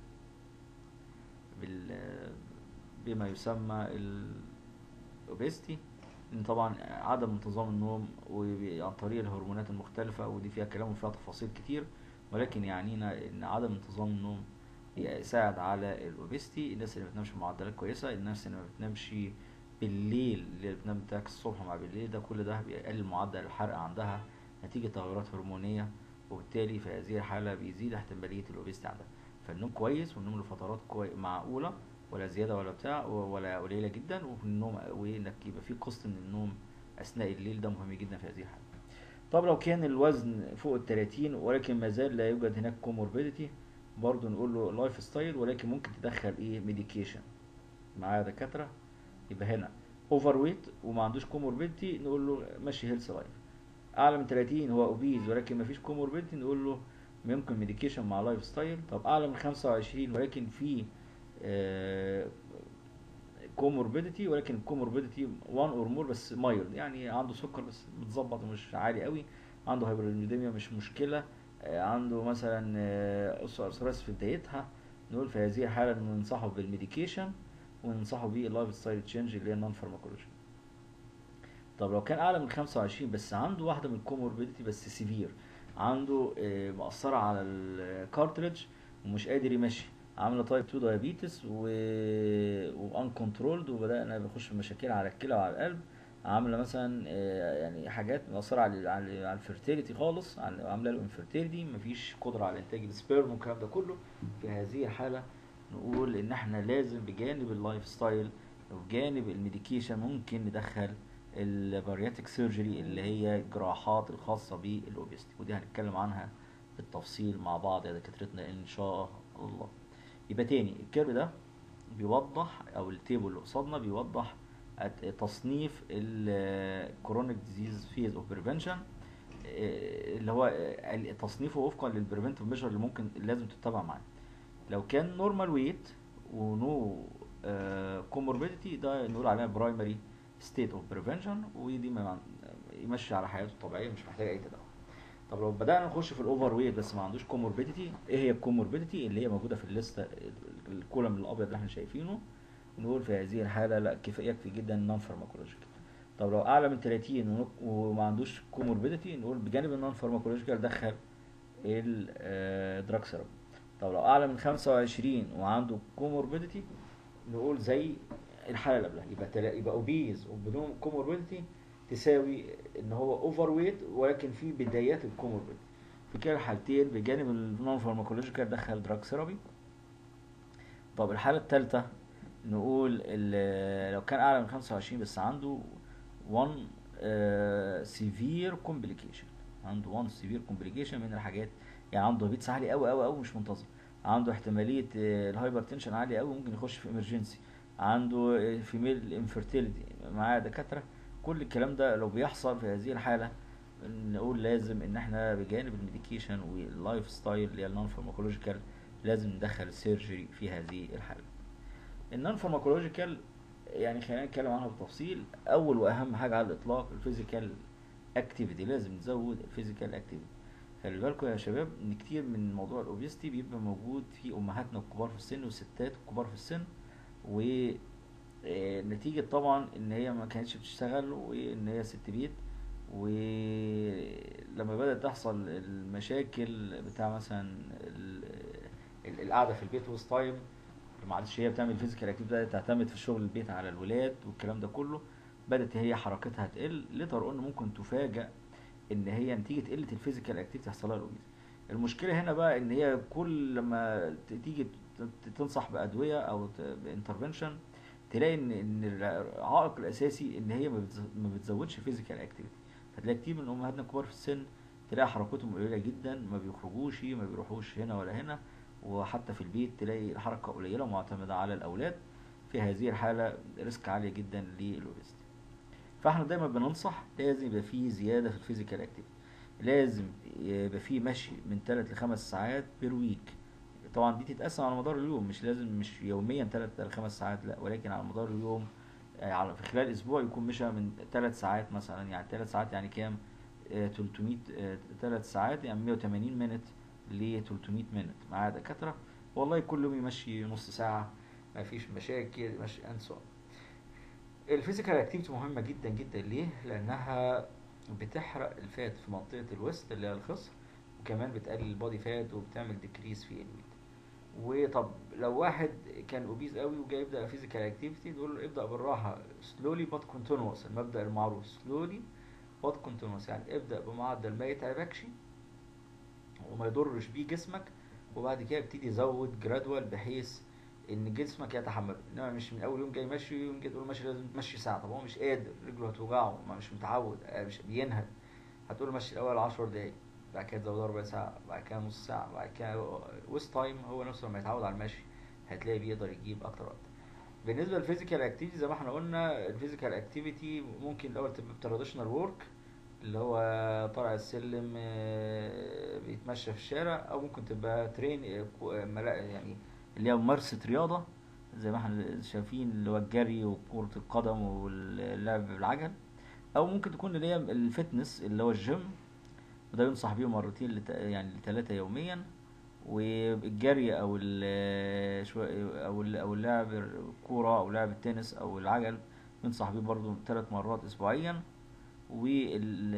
بال بما يسمى الاوبستي ان طبعا عدم انتظام النوم وعن طريق الهرمونات المختلفه ودي فيها كلام وفيها تفاصيل كتير ولكن يعنينا ان عدم انتظام النوم يساعد على الاوبستي الناس اللي ما بتنامش بمعدلات كويسه الناس اللي ما بتنامش بالليل اللي بتنام بتاعك الصبح مع بالليل ده كل ده بيقلل معدل الحرق عندها نتيجه تغيرات هرمونيه وبالتالي في هذه الحاله بيزيد احتماليه الاوبستي عندها فالنوم كويس والنوم لفترات كوي... معقوله ولا زياده ولا بتاع ولا قليله جدا والنوم وانك يبقى في قسط من النوم اثناء الليل ده مهم جدا في هذه الحاله طب لو كان الوزن فوق ال 30 ولكن ما زال لا يوجد هناك كوموربيديتي برضه نقول له لايف ستايل ولكن ممكن تدخل ايه ميديكيشن معاه دكاتره يبقى هنا اوفر ويت وما عندوش كوموربيديتي نقول له ماشي هيلث لايف اعلى من 30 هو اوبيز ولكن ما فيش كوموربيديتي نقول له ممكن ميديكيشن مع لايف ستايل طب اعلى من 25 ولكن في كوموربيديتي ولكن الكوموربيديتي 1 اور مور بس مايلد يعني عنده سكر بس متظبط ومش عالي قوي عنده هايبرليبيديميا مش مشكله آه، عنده مثلا ارثرايتس في بدايتها نقول في هذه الحاله ننصحه بالميديكيشن وننصحه باللايف ستايل تشينج اللي هي النون فارماكولوجي طب لو كان اعلى من 25 بس عنده واحده من الكوموربيديتي بس سيفير عنده آه، مأثره على الكارتريدج ومش قادر يمشي عامله تايب 2 دايابيتس و وان كنترولد وبدانا نخش في مشاكل على الكلى وعلى القلب عامله مثلا آه، يعني حاجات مأثره على على على الفيرتيليتي خالص على- عامله له انفيرتيليتي مفيش قدره على انتاج السبيرم والكلام ده كله في هذه الحاله نقول ان احنا لازم بجانب اللايف ستايل وبجانب الميديكيشن ممكن ندخل البارياتيك سيرجري اللي هي الجراحات الخاصه بالاوبستي ودي هنتكلم عنها بالتفصيل مع بعض يا دكاترتنا ان شاء الله يبقى تاني الكيرف ده بيوضح او التيبل اللي قصادنا بيوضح الت- تصنيف الكرونيك ديزيز فيز اوف بريفنشن اللي هو آه، تصنيفه وفقا للبريفنتيف ميجر اللي ممكن لازم تتبع معاه لو كان نورمال ويت ونو كوموربيديتي ده نقول عليها برايمري ستيت اوف بريفنشن ودي ما يمشي على حياته الطبيعيه مش محتاج اي تدخل طب لو بدانا نخش في الاوفر ويت بس ما عندوش كوموربيديتي ايه هي الكوموربيديتي اللي هي موجوده في الليسته الكولم الابيض اللي احنا شايفينه نقول في هذه الحاله لا كفايه يكفي جدا نون فارماكولوجيكال طب لو اعلى من 30 ونق- وما عندوش كوموربيديتي نقول بجانب النون فارماكولوجيكال دخل الدراج ثيرابي طب لو اعلى من 25 وعنده كوموربيديتي نقول زي الحاله اللي قبلها يبقى تلا- يبقى اوبيز وبدون كوموربيديتي تساوي ان هو اوفر ويت ولكن في بدايات الكوموربيديتي في كلا الحالتين بجانب النون فارماكولوجيكال دخل دراج ثيرابي طب الحاله الثالثه نقول ال- لو كان اعلى من 25 بس عنده 1 سيفير كومبليكيشن عنده 1 سيفير كومبليكيشن من الحاجات يعني عنده بيتس عالي قوي قوي قوي مش منتظم عنده احتماليه الهايبر تنشن عاليه قوي ممكن يخش في امرجنسي عنده فيميل انفيرتيليتي معاه دكاتره كل الكلام ده لو بيحصل في هذه الحاله نقول لازم ان احنا بجانب الميديكيشن واللايف ستايل اللي هي النون فارماكولوجيكال لازم ندخل السيرجري في هذه الحاله النون فارماكولوجيكال يعني خلينا نتكلم عنها بالتفصيل اول واهم حاجه على الاطلاق الفيزيكال اكتيفيتي لازم نزود الفيزيكال اكتيفيتي خلي بالكم يا شباب ان كتير من موضوع الاوبيستي بيبقى موجود في امهاتنا الكبار في السن والستات الكبار في السن و آه، نتيجة طبعا ان هي ما كانتش بتشتغل وان هي ست بيت ولما بدأت تحصل المشاكل بتاع مثلا ال- ال- القعدة في البيت وسط تايم ما عادش هي بتعمل فيزيكال اكتيفيتي بدأت تعتمد في شغل البيت على الولاد والكلام ده كله بدأت هي حركتها تقل لتر اون ممكن تفاجأ ان هي نتيجة قلة الفيزيكال اكتيفيتي يحصل لها الاوبيز المشكلة هنا بقى ان هي كل لما ت- تيجي ت- تنصح بأدوية او بانترفنشن تلاقي ان ان العائق الاساسي ان هي ما بتز- ما بتزودش فيزيكال اكتيفيتي فتلاقي كتير من امهاتنا الكبار في السن تلاقي حركتهم قليله جدا ما بيخرجوش ما بيروحوش هنا ولا هنا وحتى في البيت تلاقي الحركه قليله معتمده على الاولاد في هذه الحاله ريسك عاليه جدا للاوبستي فاحنا دايما بننصح لازم يبقى فيه زياده في الفيزيكال اكتيفيتي لازم يبقى فيه مشي من 3 ل 5 ساعات بير ويك طبعا دي تتقسم على مدار اليوم مش لازم مش يوميا 3 ل 5 ساعات لا ولكن على مدار اليوم آه، على في خلال اسبوع يكون مشى من 3 ساعات مثلا يعني 3 ساعات يعني كام آه، 300 3 ساعات يعني 180 مينت ل 300 مينت معاه دكاتره والله كل يوم يمشي نص ساعه ما فيش مشاكل ماشي اند سو الفيزيكال اكتيفيتي مهمه جدا جدا ليه لانها بتحرق الفات في منطقه الوسط اللي هي الخصر وكمان بتقلل البودي فات وبتعمل ديكريس في الويت وطب لو واحد كان اوبيز قوي وجاي يبدا فيزيكال اكتيفيتي نقول له ابدا بالراحه سلولي بات كونتينوس المبدا المعروف سلولي بات كونتينوس يعني ابدا بمعدل ما يتعبكش وما يضرش بيه جسمك وبعد كده ابتدي زود جرادوال بحيث ان جسمك يتحمل انما مش من اول يوم جاي ماشي يوم جاي تقول له ماشي لازم تمشي ساعه طب هو مش قادر رجله هتوجعه ما مش متعود آه، مش بينهد هتقول له مشي الاول 10 دقايق بعد كده تزود ربع ساعه بعد كده نص ساعه بعد كده ويست تايم هو نفسه لما يتعود على المشي هتلاقي بيقدر يجيب اكتر واكتر بالنسبه للفيزيكال اكتيفيتي زي ما احنا قلنا الفيزيكال اكتيفيتي ممكن الاول تبقى تراديشنال ورك اللي هو طالع السلم آه، بيتمشى في الشارع او ممكن تبقى ترين آه، كو- آه، ملا- يعني اللي هي ممارسه رياضه زي ما احنا شايفين اللي هو الجري وكره القدم واللعب بالعجل او ممكن تكون اللي هي الفتنس اللي هو الجيم وده ينصح بيه مرتين لت... يعني لثلاثة يوميا والجري او ال شوية او ال او لعب الكورة او لعب التنس او العجل ينصح بيه برضو ثلاث مرات اسبوعيا وال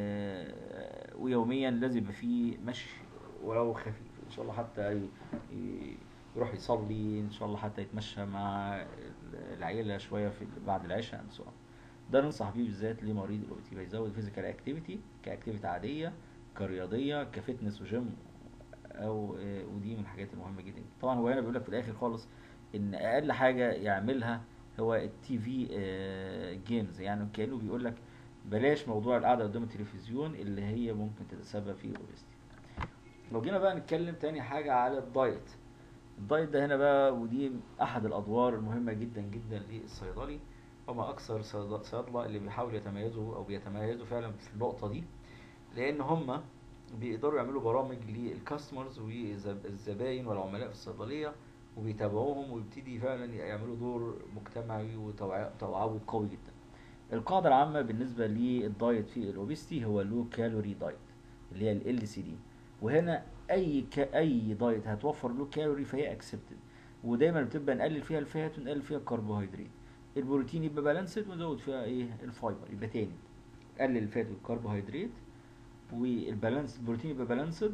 ويوميا لازم يبقى فيه مشي ولو خفيف ان شاء الله حتى ي- ي- يروح يصلي ان شاء الله حتى يتمشى مع العيلة شوية في بعد العشاء and so on. ده ننصح بيه بالذات لمريض الاوتي يزود فيزيكال اكتيفيتي كاكتيفيتي عاديه كرياضيه كفتنس وجيم او آه، ودي من الحاجات المهمه جدا طبعا هو هنا بيقول لك في الاخر خالص ان اقل حاجه يعملها هو التي في جيمز يعني كانه بيقول لك بلاش موضوع القعده قدام التلفزيون اللي هي ممكن تتسبب في الاوبستي لو جينا بقى نتكلم تاني حاجه على الدايت الدايت ده هنا بقى ودي احد الادوار المهمه جدا جدا للصيدلي هما اكثر صيد- صيادله اللي بيحاولوا يتميزوا او بيتميزوا فعلا في النقطه دي لان هما بيقدروا يعملوا برامج للكاستمرز والزباين والعملاء في الصيدليه وبيتابعوهم ويبتدي فعلا يعملوا دور مجتمعي وتوعوي قوي جدا القاعده العامه بالنسبه للدايت في الاوبستي هو اللو كالوري دايت اللي هي ال سي دي وهنا اي ك... اي دايت هتوفر له كالوري فهي اكسبتد ودايما بتبقى نقلل فيها الفات ونقلل فيها الكربوهيدرات البروتين يبقى بالانسد ونزود فيها ايه الفايبر يبقى تاني قلل الفات والكربوهيدرات والبالانس البروتين يبقى بالانسد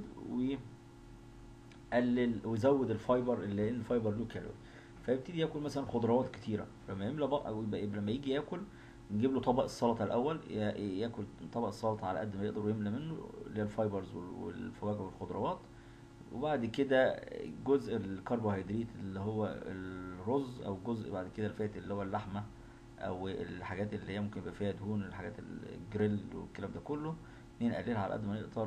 وقلل وزود الفايبر اللي لان الفايبر له كالوري فيبتدي ياكل مثلا خضروات كتيره لما يملى بق او يبقى لما يجي ياكل نجيب له طبق السلطه الاول يا- ياكل طبق السلطه على قد ما يقدر ويملى منه اللي هي الفايبرز وال- والفواكه والخضروات وبعد كده جزء الكربوهيدرات اللي هو الرز او جزء بعد كده الفات اللي هو اللحمه او الحاجات اللي هي ممكن يبقى فيها دهون الحاجات الجريل والكلام ده كله نقللها على قد ما نقدر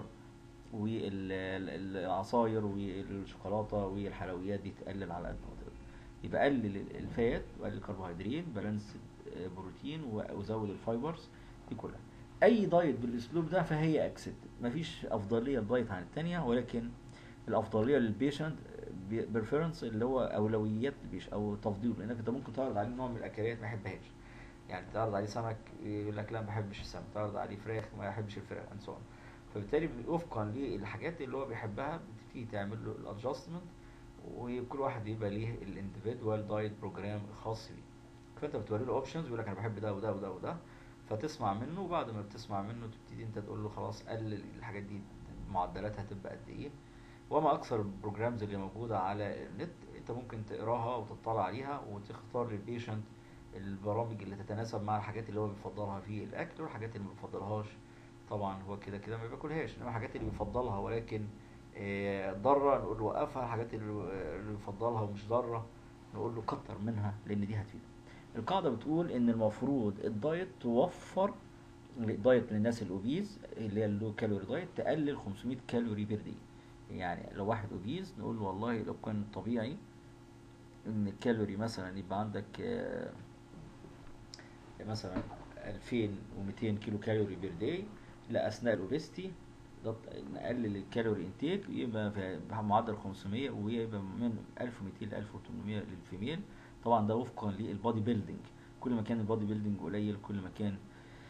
والعصاير والشوكولاته والحلويات دي تقلل على قد ما تقدر يبقى قلل الفات وقلل الكربوهيدرات بالانس بروتين وزود الفايبرز دي كلها اي دايت بالاسلوب ده فهي اكسبت مفيش افضليه لدايت عن الثانيه ولكن الافضليه للبيشنت بريفرنس اللي هو اولويات البيشنت او تفضيله لانك انت ممكن تعرض عليه نوع من الاكلات ما يحبهاش يعني تعرض عليه سمك يقول لك لا ما بحبش السمك تعرض عليه فراخ ما يحبش الفراخ اند سو فبالتالي وفقا للحاجات اللي هو بيحبها بتبتدي تعمل له الادجستمنت وكل واحد يبقى ليه الانديفيدوال دايت بروجرام الخاص بيه فانت بتوري له اوبشنز يقول لك انا بحب ده وده وده وده فتسمع منه وبعد ما بتسمع منه تبتدي انت تقول له خلاص قلل الحاجات دي معدلاتها هتبقى قد ايه وما اكثر البروجرامز اللي موجوده على النت انت ممكن تقراها وتطلع عليها وتختار للبيشنت البرامج اللي تتناسب مع الحاجات اللي هو بيفضلها في الاكل والحاجات اللي ما بيفضلهاش طبعا هو كده كده ما بياكلهاش انما الحاجات اللي بيفضلها ولكن ضاره نقول له وقفها الحاجات اللي بيفضلها ومش ضاره نقول له كتر منها لان دي هتفيده القاعده بتقول ان المفروض الدايت توفر الدايت للناس الاوبيز اللي هي اللو كالوري دايت تقلل 500 كالوري بير دي يعني لو واحد اوبيز نقول له والله لو كان طبيعي ان الكالوري مثلا يبقى عندك مثلا 2200 كيلو كالوري بير داي لا اثناء الاوبستي نقلل الكالوري انتيك يبقى في معدل 500 ويبقى من 1200 ل 1800 للفيميل طبعا ده وفقا للبادي بيلدينج كل ما كان البادي بيلدينج قليل كل ما كان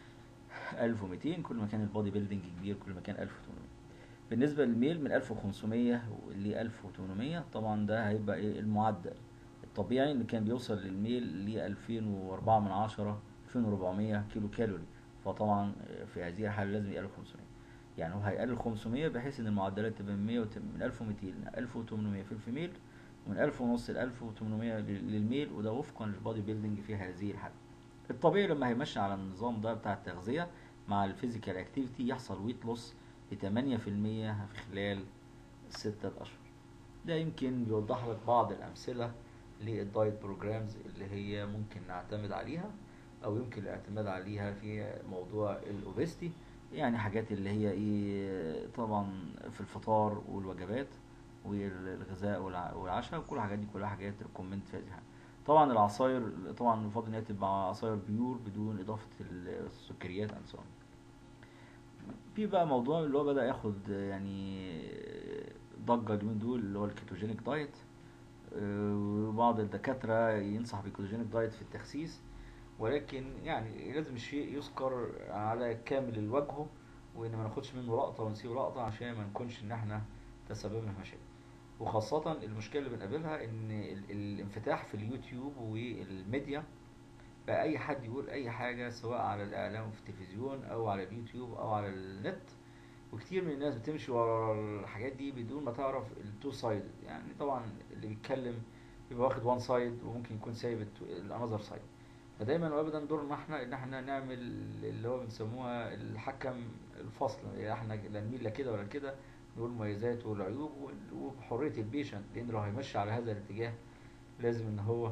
1200 كل ما كان البادي بيلدينج كبير كل ما كان 1800 بالنسبه للميل من 1500 ل 1800 طبعا ده هيبقى ايه المعدل الطبيعي اللي كان بيوصل للميل ل 2004 من 10 2400 كيلو كالوري فطبعا في هذه الحاله لازم يقلل 500 يعني هو هيقلل 500 بحيث ان المعدلات تبقى من 100 من 1200 ل 1800 في الفيميل ومن 1000 ونص ل 1800 للميل وده وفقا للبادي بيلدينج في هذه الحاله الطبيعي لما هيمشي على النظام ده بتاع التغذيه مع الفيزيكال اكتيفيتي يحصل ويت لوس ل 8% في خلال ستة اشهر ده يمكن بيوضح لك بعض الامثله للدايت بروجرامز اللي هي ممكن نعتمد عليها او يمكن الاعتماد عليها في موضوع الاوبستي يعني حاجات اللي هي ايه طبعا في الفطار والوجبات والغذاء والعشاء وكل الحاجات دي كلها حاجات ريكومند في هذه الحاجة. طبعا العصاير طبعا يفضل انها تبقى عصاير بيور بدون اضافه السكريات اند سو في بقى موضوع اللي هو بدا ياخد يعني ضجه اليومين دول اللي هو الكيتوجينيك دايت وبعض الدكاتره ينصح بالكيتوجينيك دايت في التخسيس ولكن يعني لازم الشيء يذكر على كامل الوجه وان ما ناخدش منه لقطه ونسيبه لقطه عشان ما نكونش ان احنا تسببنا في مشاكل وخاصة المشكلة اللي بنقابلها ان الانفتاح في اليوتيوب والميديا بقى اي حد يقول اي حاجة سواء على الاعلام في التلفزيون او على اليوتيوب او على النت وكتير من الناس بتمشي ورا الحاجات دي بدون ما تعرف التو سايد يعني طبعا اللي بيتكلم بيبقى واخد وان سايد وممكن يكون سايب الانذر سايد فدايما وابدا دورنا احنا ان احنا نعمل اللي هو بنسموها الحكم الفصل يعني احنا لا نميل لا كده ولا كده نقول المميزات والعيوب وبحريه البيشنت لان لو هيمشي على هذا الاتجاه لازم ان هو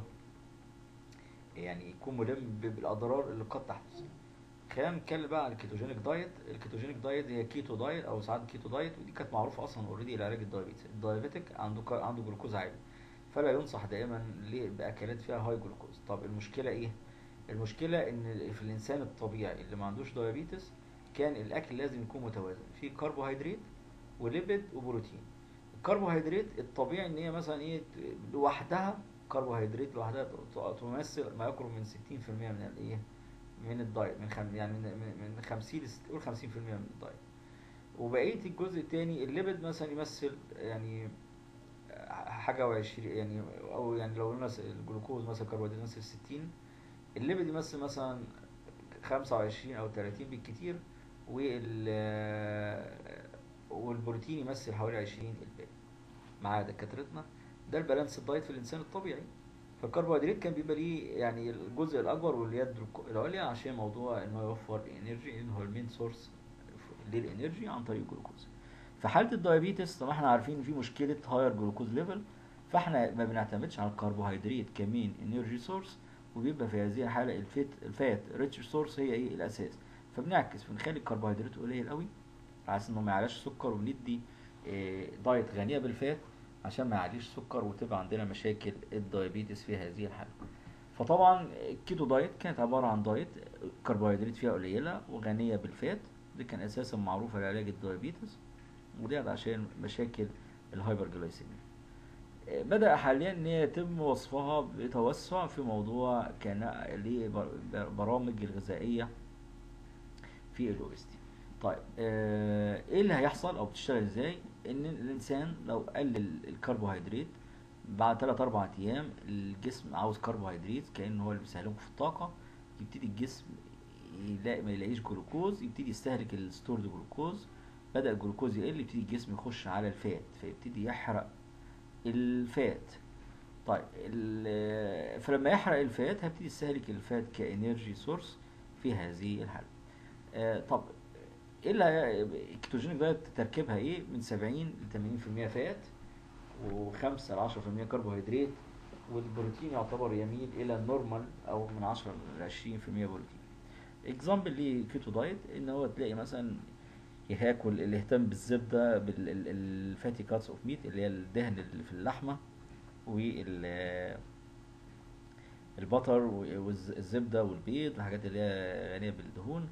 يعني يكون ملم بالاضرار اللي قد تحدث خلينا نتكلم بقى عن الكيتوجينيك دايت الكيتوجينك دايت هي كيتو دايت او ساعات كيتو دايت ودي كانت معروفه اصلا اوريدي لعلاج الدايابيتس الدايابيتك عنده عنده جلوكوز عالي فلا ينصح دائما باكلات فيها هاي جلوكوز طب المشكله ايه المشكله ان في الانسان الطبيعي اللي ما عندوش دايابيتس كان الاكل لازم يكون متوازن في كربوهيدرات وليبيد وبروتين الكربوهيدرات الطبيعي ان هي مثلا ايه لوحدها كربوهيدرات لوحدها تمثل ما يقرب من 60% من الايه من الدايت من خم يعني من من 50 ل قول 50% من الدايت وبقيه الجزء الثاني الليبيد مثلا يمثل يعني حاجه و20 يعني او يعني لو قلنا الجلوكوز مثلا كربوهيدرات يمثل 60 الليبيد يمثل مثلا 25 او 30 بالكتير وال والبروتين يمثل حوالي 20 الباقي مع دكاترتنا ده البالانس الدايت في الانسان الطبيعي فالكربوهيدرات كان بيبقى ليه يعني الجزء الاكبر واليد العليا عشان موضوع ان هو يوفر انرجي ان هو المين سورس للانرجي عن طريق الجلوكوز في حاله الدايابيتس طبعا احنا عارفين في مشكله هاير جلوكوز ليفل فاحنا ما بنعتمدش على الكربوهيدرات كمين انرجي سورس وبيبقى في هذه الحاله الفات الفات ريتش سورس هي ايه الاساس فبنعكس بنخلي الكربوهيدرات قليل قوي على اساس انه ما يعلاش سكر وندي إيه دايت غنيه بالفات عشان ما يعليش سكر وتبقى عندنا مشاكل الدايابيتس في هذه الحاله فطبعا الكيتو دايت كانت عباره عن دايت كربوهيدرات فيها قليله وغنيه بالفات دي كان اساسا معروفه لعلاج الدايابيتس ودي عشان مشاكل الهايبرجلايسيميا بدأ حاليا ان هي يتم وصفها بتوسع في موضوع كان لبرامج الغذائية في الاوبستي طيب آه ايه اللي هيحصل او بتشتغل ازاي ان الانسان لو قلل الكربوهيدرات بعد 3 4 ايام الجسم عاوز كربوهيدرات كانه هو اللي بيسهلهم في الطاقه يبتدي الجسم يلاقي ما يلاقيش جلوكوز يبتدي يستهلك الستورد جلوكوز بدا الجلوكوز يقل يبتدي الجسم يخش على الفات فيبتدي يحرق الفات طيب فلما يحرق الفات هيبتدي يستهلك الفات كانرجي سورس في هذه الحاله آه طب ايه اللي الكيتوجينيك دايت تركيبها ايه من 70 ل 80% فات و5 ل 10% كربوهيدرات والبروتين يعتبر يميل الى النورمال او من 10 ل 20% بروتين اكزامبل لكيتو دايت ان هو تلاقي مثلا ياكل اللي يهتم بالزبده بالفاتي كاتس اوف ميت اللي هي الدهن اللي في اللحمه وال البطر والزبده والبيض الحاجات اللي هي غنيه بالدهون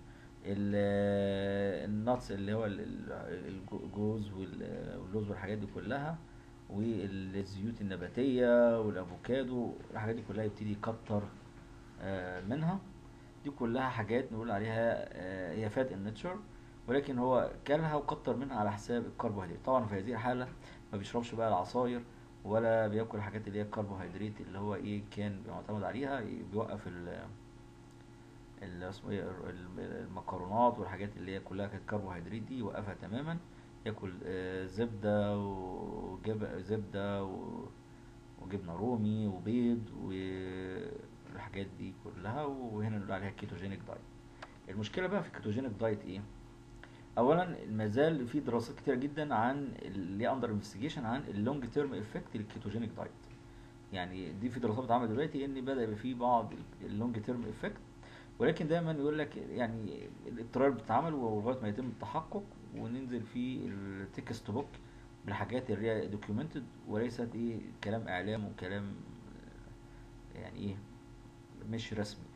الناتس اللي هو الجوز واللوز والحاجات دي كلها والزيوت النباتيه والافوكادو الحاجات دي كلها يبتدي يكتر منها دي كلها حاجات نقول عليها هي فات النتشر ولكن هو كلها وكتر منها على حساب الكربوهيدرات طبعا في هذه الحاله ما بيشربش بقى العصاير ولا بياكل الحاجات اللي هي الكربوهيدرات اللي هو ايه كان معتمد عليها بيوقف ال اللي اسمه ايه المكرونات والحاجات اللي هي كلها كانت كربوهيدرات دي يوقفها تماما ياكل زبده وجب زبده وجبنه رومي وبيض والحاجات دي كلها وهنا نقول عليها كيتوجينيك دايت المشكله بقى في الكيتوجينيك دايت ايه اولا ما زال في دراسات كتير جدا عن اللي اندر انفستيجيشن عن اللونج تيرم افكت للكيتوجينيك دايت يعني دي في دراسات بتتعمل دلوقتي ان بدا يبقى في بعض اللونج تيرم افكت ولكن دايما يقول لك يعني الترايل بتتعمل ولغايه ما يتم التحقق وننزل في التكست بوك بالحاجات اللي هي دوكيومنتد وليست ايه كلام اعلام وكلام يعني ايه مش رسمي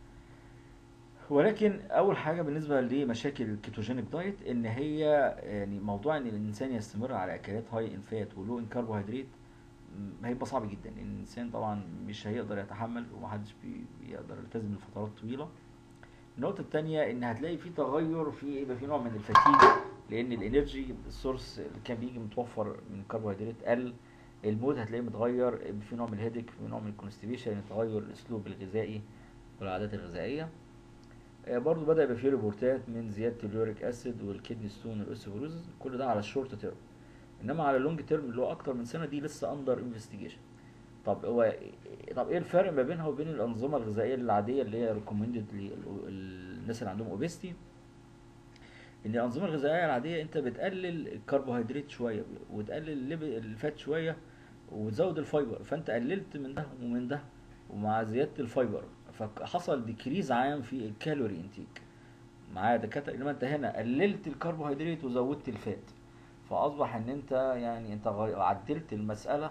ولكن اول حاجه بالنسبه لمشاكل الكيتوجينيك دايت ان هي يعني موضوع ان الانسان يستمر على اكلات هاي ان فات ولو ان كربوهيدرات هيبقى صعب جدا لان الانسان طبعا مش هيقدر يتحمل ومحدش بيقدر يلتزم لفترات طويله النقطه الثانيه ان هتلاقي في تغير في يبقى في نوع من الفتيج لان الانرجي السورس اللي كان بيجي متوفر من الكربوهيدرات قل المود هتلاقيه متغير في نوع من الهيدك في نوع من الكونستيبيشن يعني تغير الاسلوب الغذائي والعادات الغذائيه برضو بدا يبقى فيه ريبورتات من زياده اليوريك اسيد والكدني ستون والاوسيفوروزز كل ده على الشورت تيرم انما على اللونج تيرم اللي هو اكتر من سنه دي لسه اندر انفستيجيشن طب هو طب ايه الفرق ما بينها وبين الانظمه الغذائيه العاديه اللي هي ريكومندد للناس اللي عندهم اوبستي ان الانظمه الغذائيه العاديه انت بتقلل الكربوهيدرات شويه وتقلل الفات شويه وتزود الفايبر فانت قللت من ده ومن ده ومع زياده الفايبر فحصل ديكريز عام في الكالوري انتيك معايا دكاتره انما انت هنا قللت الكربوهيدرات وزودت الفات فاصبح ان انت يعني انت عدلت المساله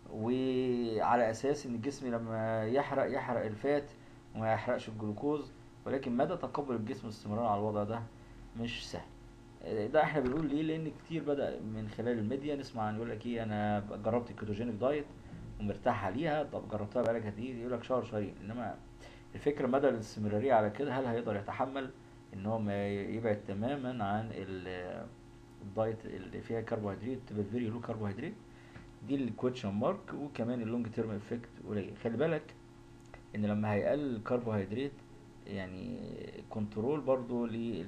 وعلى اساس ان الجسم لما يحرق يحرق الفات وما يحرقش الجلوكوز ولكن مدى تقبل الجسم الاستمرار على الوضع ده مش سهل ده احنا بنقول ليه لان كتير بدا من خلال الميديا نسمع عن يقول لك ايه انا جربت الكيتوجينيك دايت ومرتاح عليها طب جربتها بقالك قد ايه يقول لك شهر شهرين انما الفكره مدى الاستمراريه على كده هل هيقدر يتحمل ان هو ما يبعد تماما عن الدايت اللي فيها كربوهيدرات تبقى فيري لو كربوهيدرات دي الكويتشن مارك وكمان اللونج تيرم افكت قليل خلي بالك ان لما هيقلل الكربوهيدرات يعني كنترول برضو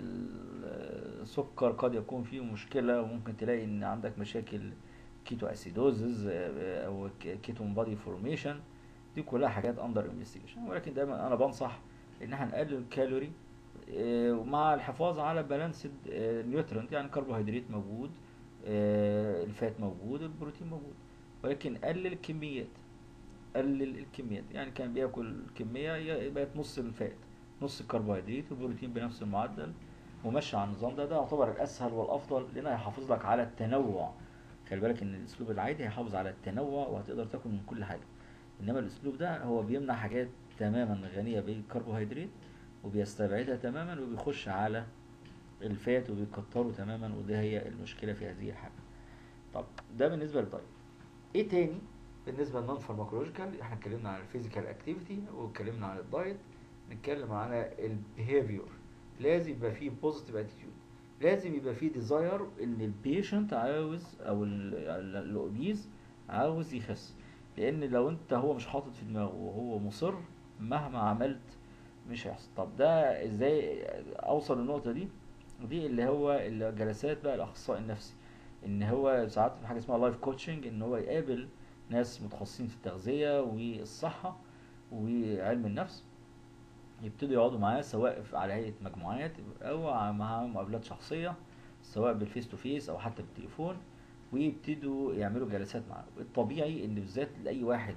للسكر قد يكون فيه مشكلة وممكن تلاقي ان عندك مشاكل كيتو اسيدوزز او كيتون بادي فورميشن دي كلها حاجات اندر انفستيجيشن ولكن دايما انا بنصح ان احنا نقلل الكالوري مع الحفاظ على بالانسد نيوترنت يعني الكربوهيدرات موجود الفات موجود البروتين موجود ولكن قلل الكميات قلل الكميات يعني كان بياكل كميه ي- بقت نص الفات نص الكربوهيدرات والبروتين بنفس المعدل ومشي على النظام ده ده يعتبر الاسهل والافضل لانه هيحافظ لك على التنوع خلي بالك ان الاسلوب العادي هيحافظ على التنوع وهتقدر تاكل من كل حاجه انما الاسلوب ده هو بيمنع حاجات تماما غنيه بالكربوهيدرات وبيستبعدها تماما وبيخش على الفات وبيكتره تماما وده هي المشكله في هذه الحاله طب ده بالنسبه للدايت ايه تاني بالنسبه للنون فارماكولوجيكال احنا اتكلمنا عن الفيزيكال اكتيفيتي واتكلمنا عن الدايت نتكلم على البيهيفير لازم يبقى فيه بوزيتيف اتيتيود لازم يبقى فيه ديزاير ان البيشنت عاوز او الاوبيز عاوز يخس لان لو انت هو مش حاطط في دماغه وهو مصر مهما عملت مش هيحصل طب ده ازاي اوصل للنقطه دي دي اللي هو الجلسات بقى الاخصائي النفسي ان هو ساعات في حاجه اسمها لايف كوتشنج ان هو يقابل ناس متخصصين في التغذيه والصحه وعلم النفس يبتدوا يقعدوا معاه سواء في- على هيئه مجموعات او مع مقابلات شخصيه سواء بالفيس تو فيس او حتى بالتليفون ويبتدوا يعملوا جلسات معاه الطبيعي ان بالذات لاي واحد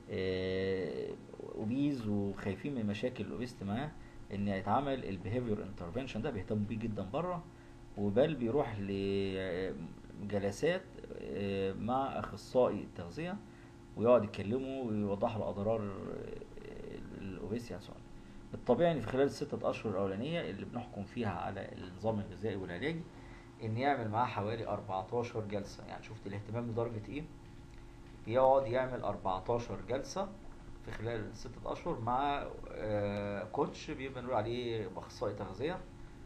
اوبيز وخايفين من مشاكل الاوبيست معاه ان يتعمل البيهيفير انترفنشن ده بيهتموا بيه جدا بره وبل بيروح لجلسات آه، مع اخصائي التغذيه ويقعد يكلمه ويوضح له اضرار آه، الاوبيس يعني سؤال الطبيعي ان في خلال الستة اشهر الاولانيه اللي بنحكم فيها على النظام الغذائي والعلاجي ان يعمل معاه حوالي 14 جلسه يعني شفت الاهتمام لدرجه ايه بيقعد يعمل 14 جلسه في خلال الستة اشهر مع آه، كوتش بيبقى نقول عليه اخصائي تغذيه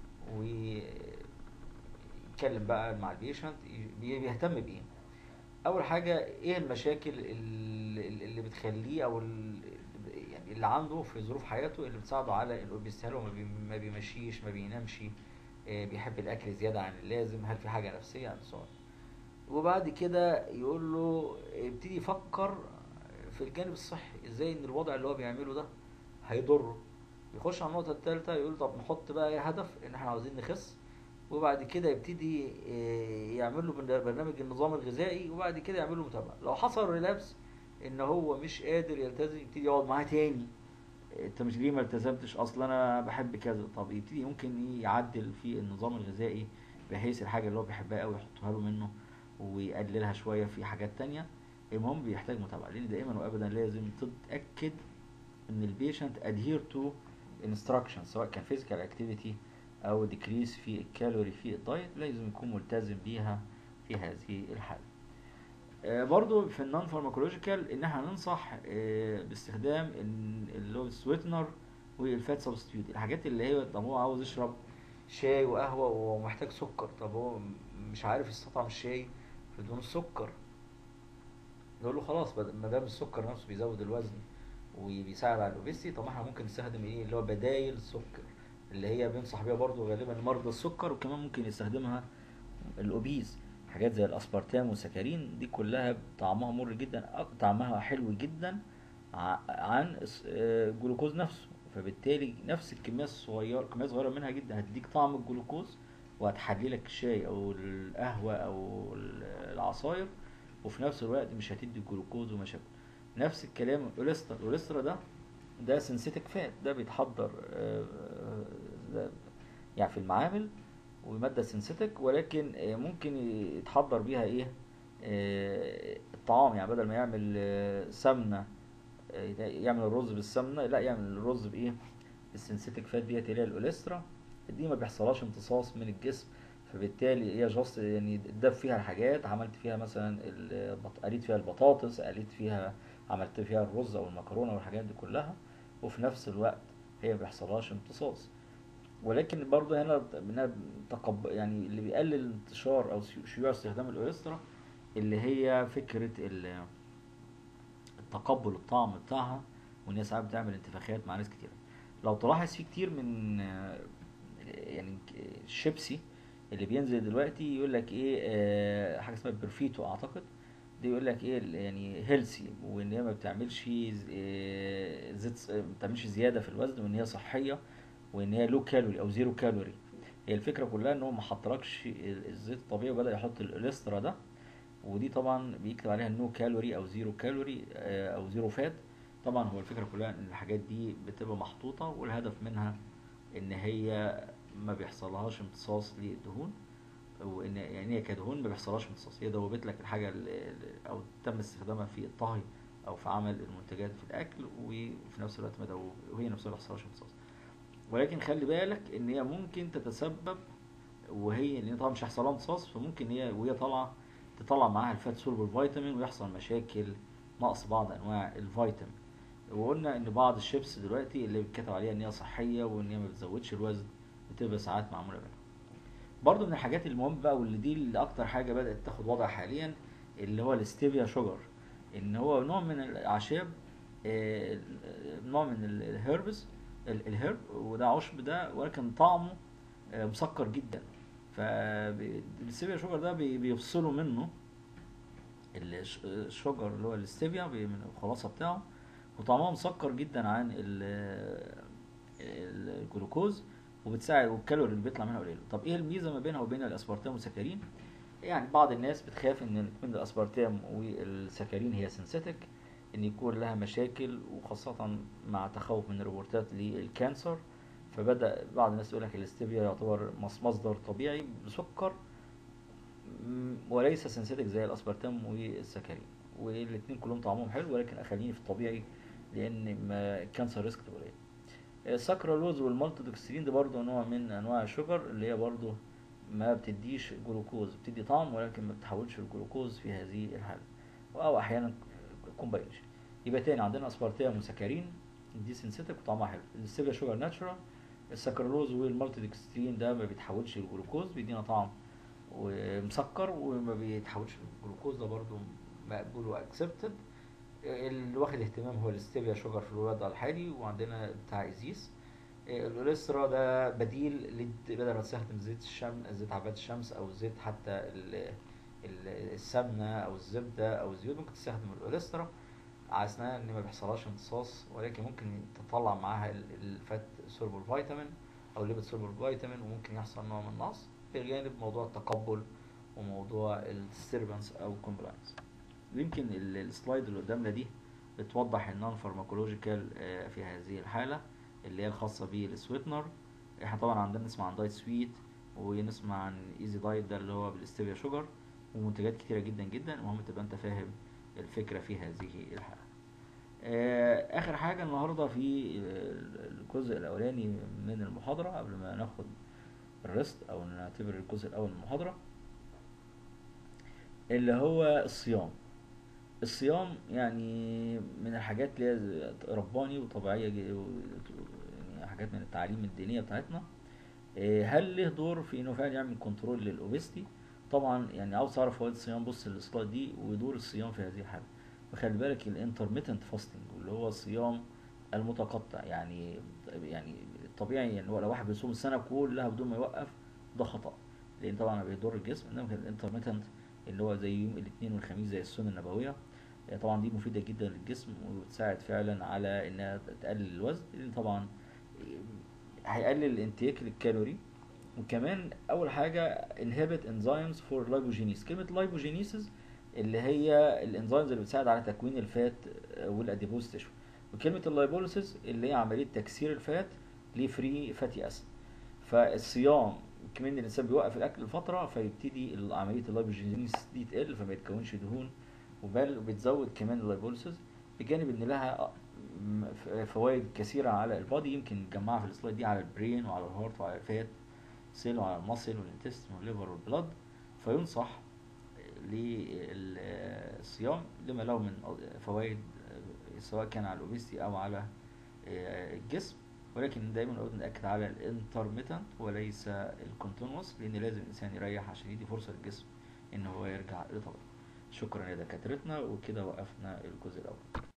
ويتكلم بقى مع البيشنت بي- بيهتم بايه اول حاجه ايه المشاكل اللي, اللي بتخليه او ال- يعني اللي عنده في ظروف حياته اللي بتساعده على الاوبيس هل هو ما بي- ما بيمشيش ما بينامش آه، بيحب الاكل زياده عن اللازم هل في حاجه نفسيه عن سؤال وبعد كده يقول له ابتدي يفكر في الجانب الصحي ازاي ان الوضع اللي هو بيعمله ده هيضره يخش على النقطة الثالثة يقول طب نحط بقى هدف ان احنا عاوزين نخس وبعد كده يبتدي آه، يعمل له برن- برنامج النظام الغذائي وبعد كده يعمل له متابعة لو حصل ريلابس ان هو مش قادر يلتزم يبتدي يقعد معاه تاني انت مش ليه ما التزمتش اصلا انا بحب كذا طب يبتدي ممكن يعدل في النظام الغذائي بحيث الحاجة اللي هو بيحبها قوي يحطها له منه ويقللها شوية في حاجات تانية المهم بيحتاج متابعة لان دائما وابدا لازم تتأكد ان البيشنت adhere to instructions سواء كان physical activity او decrease في الكالوري في الدايت لازم يكون ملتزم بيها في هذه الحالة آه، برضو في النون فارماكولوجيكال ان احنا ننصح آه، باستخدام ال- اللي هو السويتنر والفات سبستيوت الحاجات اللي هي طب هو عاوز يشرب شاي وقهوة ومحتاج سكر طب هو مش عارف يستطعم الشاي بدون السكر نقول له خلاص بد- ما دام السكر نفسه بيزود الوزن وبيساعد على الاوبيستي طب ما احنا ممكن نستخدم ايه اللي هو بدايل السكر اللي هي بينصح بيها برضو غالبا مرضى السكر وكمان ممكن يستخدمها الاوبيز حاجات زي الاسبرتام والسكرين دي كلها طعمها مر جدا أك- طعمها حلو جدا ع- عن الس- آه، الجلوكوز نفسه فبالتالي نفس الكميه الصغيره كميه صغيره منها جدا هتديك طعم الجلوكوز وهتحلي لك الشاي او القهوه او ال- العصاير وفي نفس الوقت مش هتدي الجلوكوز ومشاكل نفس الكلام الاوليسترا الاوليسترا ده ده سينثيتك فات ده بيتحضر آه، آه، ده يعني في المعامل ومادة سينثيتك ولكن آه، ممكن يتحضر بيها ايه آه، الطعام يعني بدل ما يعمل آه، سمنة آه، يعمل الرز بالسمنة لا يعمل الرز بايه السينثيتك فات ديت اللي هي الاوليسترا دي ما بيحصلهاش امتصاص من الجسم فبالتالي هي جاست يعني دب فيها الحاجات عملت فيها مثلا البط... قليت فيها البطاطس قليت فيها عملت فيها الرز او المكرونه والحاجات دي كلها وفي نفس الوقت هي ما بيحصلهاش امتصاص ولكن برضه هنا بنها تقب... يعني اللي بيقلل انتشار او شيوع استخدام الاوريسترا اللي هي فكره ال... التقبل الطعم بتاعها وان هي ساعات بتعمل انتفاخات مع ناس كتير لو تلاحظ في كتير من آه، يعني الشيبسي اللي بينزل دلوقتي يقول لك ايه آه، حاجه اسمها برفيتو اعتقد دي يقول لك ايه يعني هيلسي وان هي ما بتعملش ز- آه، زيت ما بتعملش زياده في الوزن وان هي صحيه وان هي لو كالوري او زيرو كالوري هي الفكره كلها ان هو ما حطلكش ال- الزيت الطبيعي وبدا يحط الاسترا ده ودي طبعا بيكتب عليها نو كالوري او زيرو كالوري او زيرو فات طبعا هو الفكره كلها ان الحاجات دي بتبقى محطوطه والهدف منها ان هي ما بيحصلهاش امتصاص للدهون وان يعني هي كدهون ما بيحصلهاش امتصاص هي دوبت لك الحاجه ال- ال- او تم استخدامها في الطهي او في عمل المنتجات في الاكل وفي نفس الوقت ما دوب وهي نفسها ما بيحصلهاش امتصاص ولكن خلي بالك ان هي ممكن تتسبب وهي لان طبعا مش هيحصل لها امتصاص فممكن هي وهي طالعه تطلع معاها الفات سولبر فيتامين ويحصل مشاكل نقص بعض انواع الفيتامين وقلنا ان بعض الشيبس دلوقتي اللي بيتكتب عليها ان هي صحيه وان هي ما بتزودش الوزن بتبقى ساعات معموله منها برضو من الحاجات المهمه بقى واللي دي اللي اكتر حاجه بدات تاخد وضع حاليا اللي هو الاستيفيا شوجر ان هو نوع من الاعشاب آه، نوع من ال- الهيربس ال- الهرب وده عشب ده ولكن طعمه آه، مسكر جدا فالستيفيا شوجر ده بي- بيفصلوا منه الش- الشجر اللي هو الاستيفيا بي- من الخلاصه بتاعه وطعمها مسكر جدا عن ال- الجلوكوز وبتساعد والكالوري اللي بيطلع منها قليل طب ايه الميزه ما بينها وبين الاسبرتام والسكرين يعني بعض الناس بتخاف ان من الاسبرتام والسكرين هي سنسيتك ان يكون لها مشاكل وخاصه مع تخوف من الروبورتات للكانسر فبدا بعض الناس يقول لك الاستيفيا يعتبر مص- مصدر طبيعي بسكر م- وليس سنسيتك زي الاسبرتام والسكرين والاثنين كلهم طعمهم حلو ولكن خليني في الطبيعي لان ما الكانسر ريسك قليل السكرالوز والمالتودكسترين ده برضو نوع من انواع الشجر اللي هي برضو ما بتديش جلوكوز بتدي طعم ولكن ما بتحولش الجلوكوز في هذه الحالة او احيانا كومباينيشن يبقى تاني عندنا اسبرتام وسكرين دي سنسيتك وطعمها حلو الستيفيا شوجر ناتشورال السكرالوز والمالتودكسترين ده ما بيتحولش الجلوكوز بيدينا طعم ومسكر وما بيتحولش الجلوكوز ده برضو مقبول واكسبتد اللي واخد اهتمام هو الاستيفيا شوجر في الوضع الحالي وعندنا بتاع ازيس الاوليسترا ده بديل لد- بدل ما تستخدم زيت الشمس زيت عباد الشمس او زيت حتى ال- ال- السمنه او الزبده او الزيوت ممكن تستخدم الاوليسترا على اساس ان ما بيحصلهاش امتصاص ولكن ممكن تطلع معاها ال- الفات سولبل فيتامين او ليبيد سولبل فيتامين وممكن يحصل نوع من النقص بجانب موضوع التقبل وموضوع الديستربنس او كومبلاينس يمكن ال- السلايد اللي قدامنا دي بتوضح النون فارماكولوجيكال في هذه الحاله اللي هي الخاصه بالسويتنر احنا طبعا عندنا نسمع عن دايت سويت ونسمع عن ايزي دايت ده اللي هو بالاستيفيا شوجر ومنتجات كتيره جدا جدا المهم تبقى انت فاهم الفكره في هذه الحاله آه، اخر حاجه النهارده في آه، الجزء الاولاني من المحاضره قبل ما ناخد الريست او نعتبر الجزء الاول من المحاضره اللي هو الصيام الصيام يعني من الحاجات اللي هي رباني وطبيعيه جي- و- يعني حاجات من التعاليم الدينيه بتاعتنا إيه، هل له دور في انه فعلا يعمل كنترول للاوبستي طبعا يعني عاوز تعرف فوائد الصيام بص للسلايد دي ودور الصيام في هذه الحاله وخلي بالك الانترميتنت فاستنج اللي هو الصيام المتقطع يعني يعني الطبيعي يعني هو لو واحد بيصوم السنه كلها بدون ما يوقف ده خطا لان طبعا بيضر الجسم انما الانترميتنت اللي هو زي يوم الاثنين والخميس زي السنه النبويه آه، طبعا دي مفيده جدا للجسم وبتساعد فعلا على انها تقلل الوزن لان طبعا هيقلل الانتيك للكالوري وكمان اول حاجه inhibit enzymes for lipogenesis كلمه lipogenesis اللي هي الانزيمز اللي بتساعد على تكوين الفات والاديبوز تيشو وكلمه اللايبوليسيس اللي هي عمليه تكسير الفات لفري فاتي اسيد فالصيام كمان الانسان بيوقف الاكل لفتره فيبتدي عمليه اللايبوجينيسيس دي تقل فما يتكونش دهون وبل وبتزود كمان اللايبوليسيس بجانب ان لها فوائد كثيره على البادي يمكن نجمعها في السلايد دي على البرين وعلى الهارت وعلى الفات سيل وعلى المصل والانتستين والليفر والبلد فينصح للصيام لما له من فوائد سواء كان على الاوبيستي او على الجسم ولكن دايما نقعد ناكد على الانترميتنت وليس الكونتينوس لان لازم الانسان يريح عشان يدي فرصه للجسم ان هو يرجع لطبيعته شكرا يا دكاترتنا وكده وقفنا الجزء الاول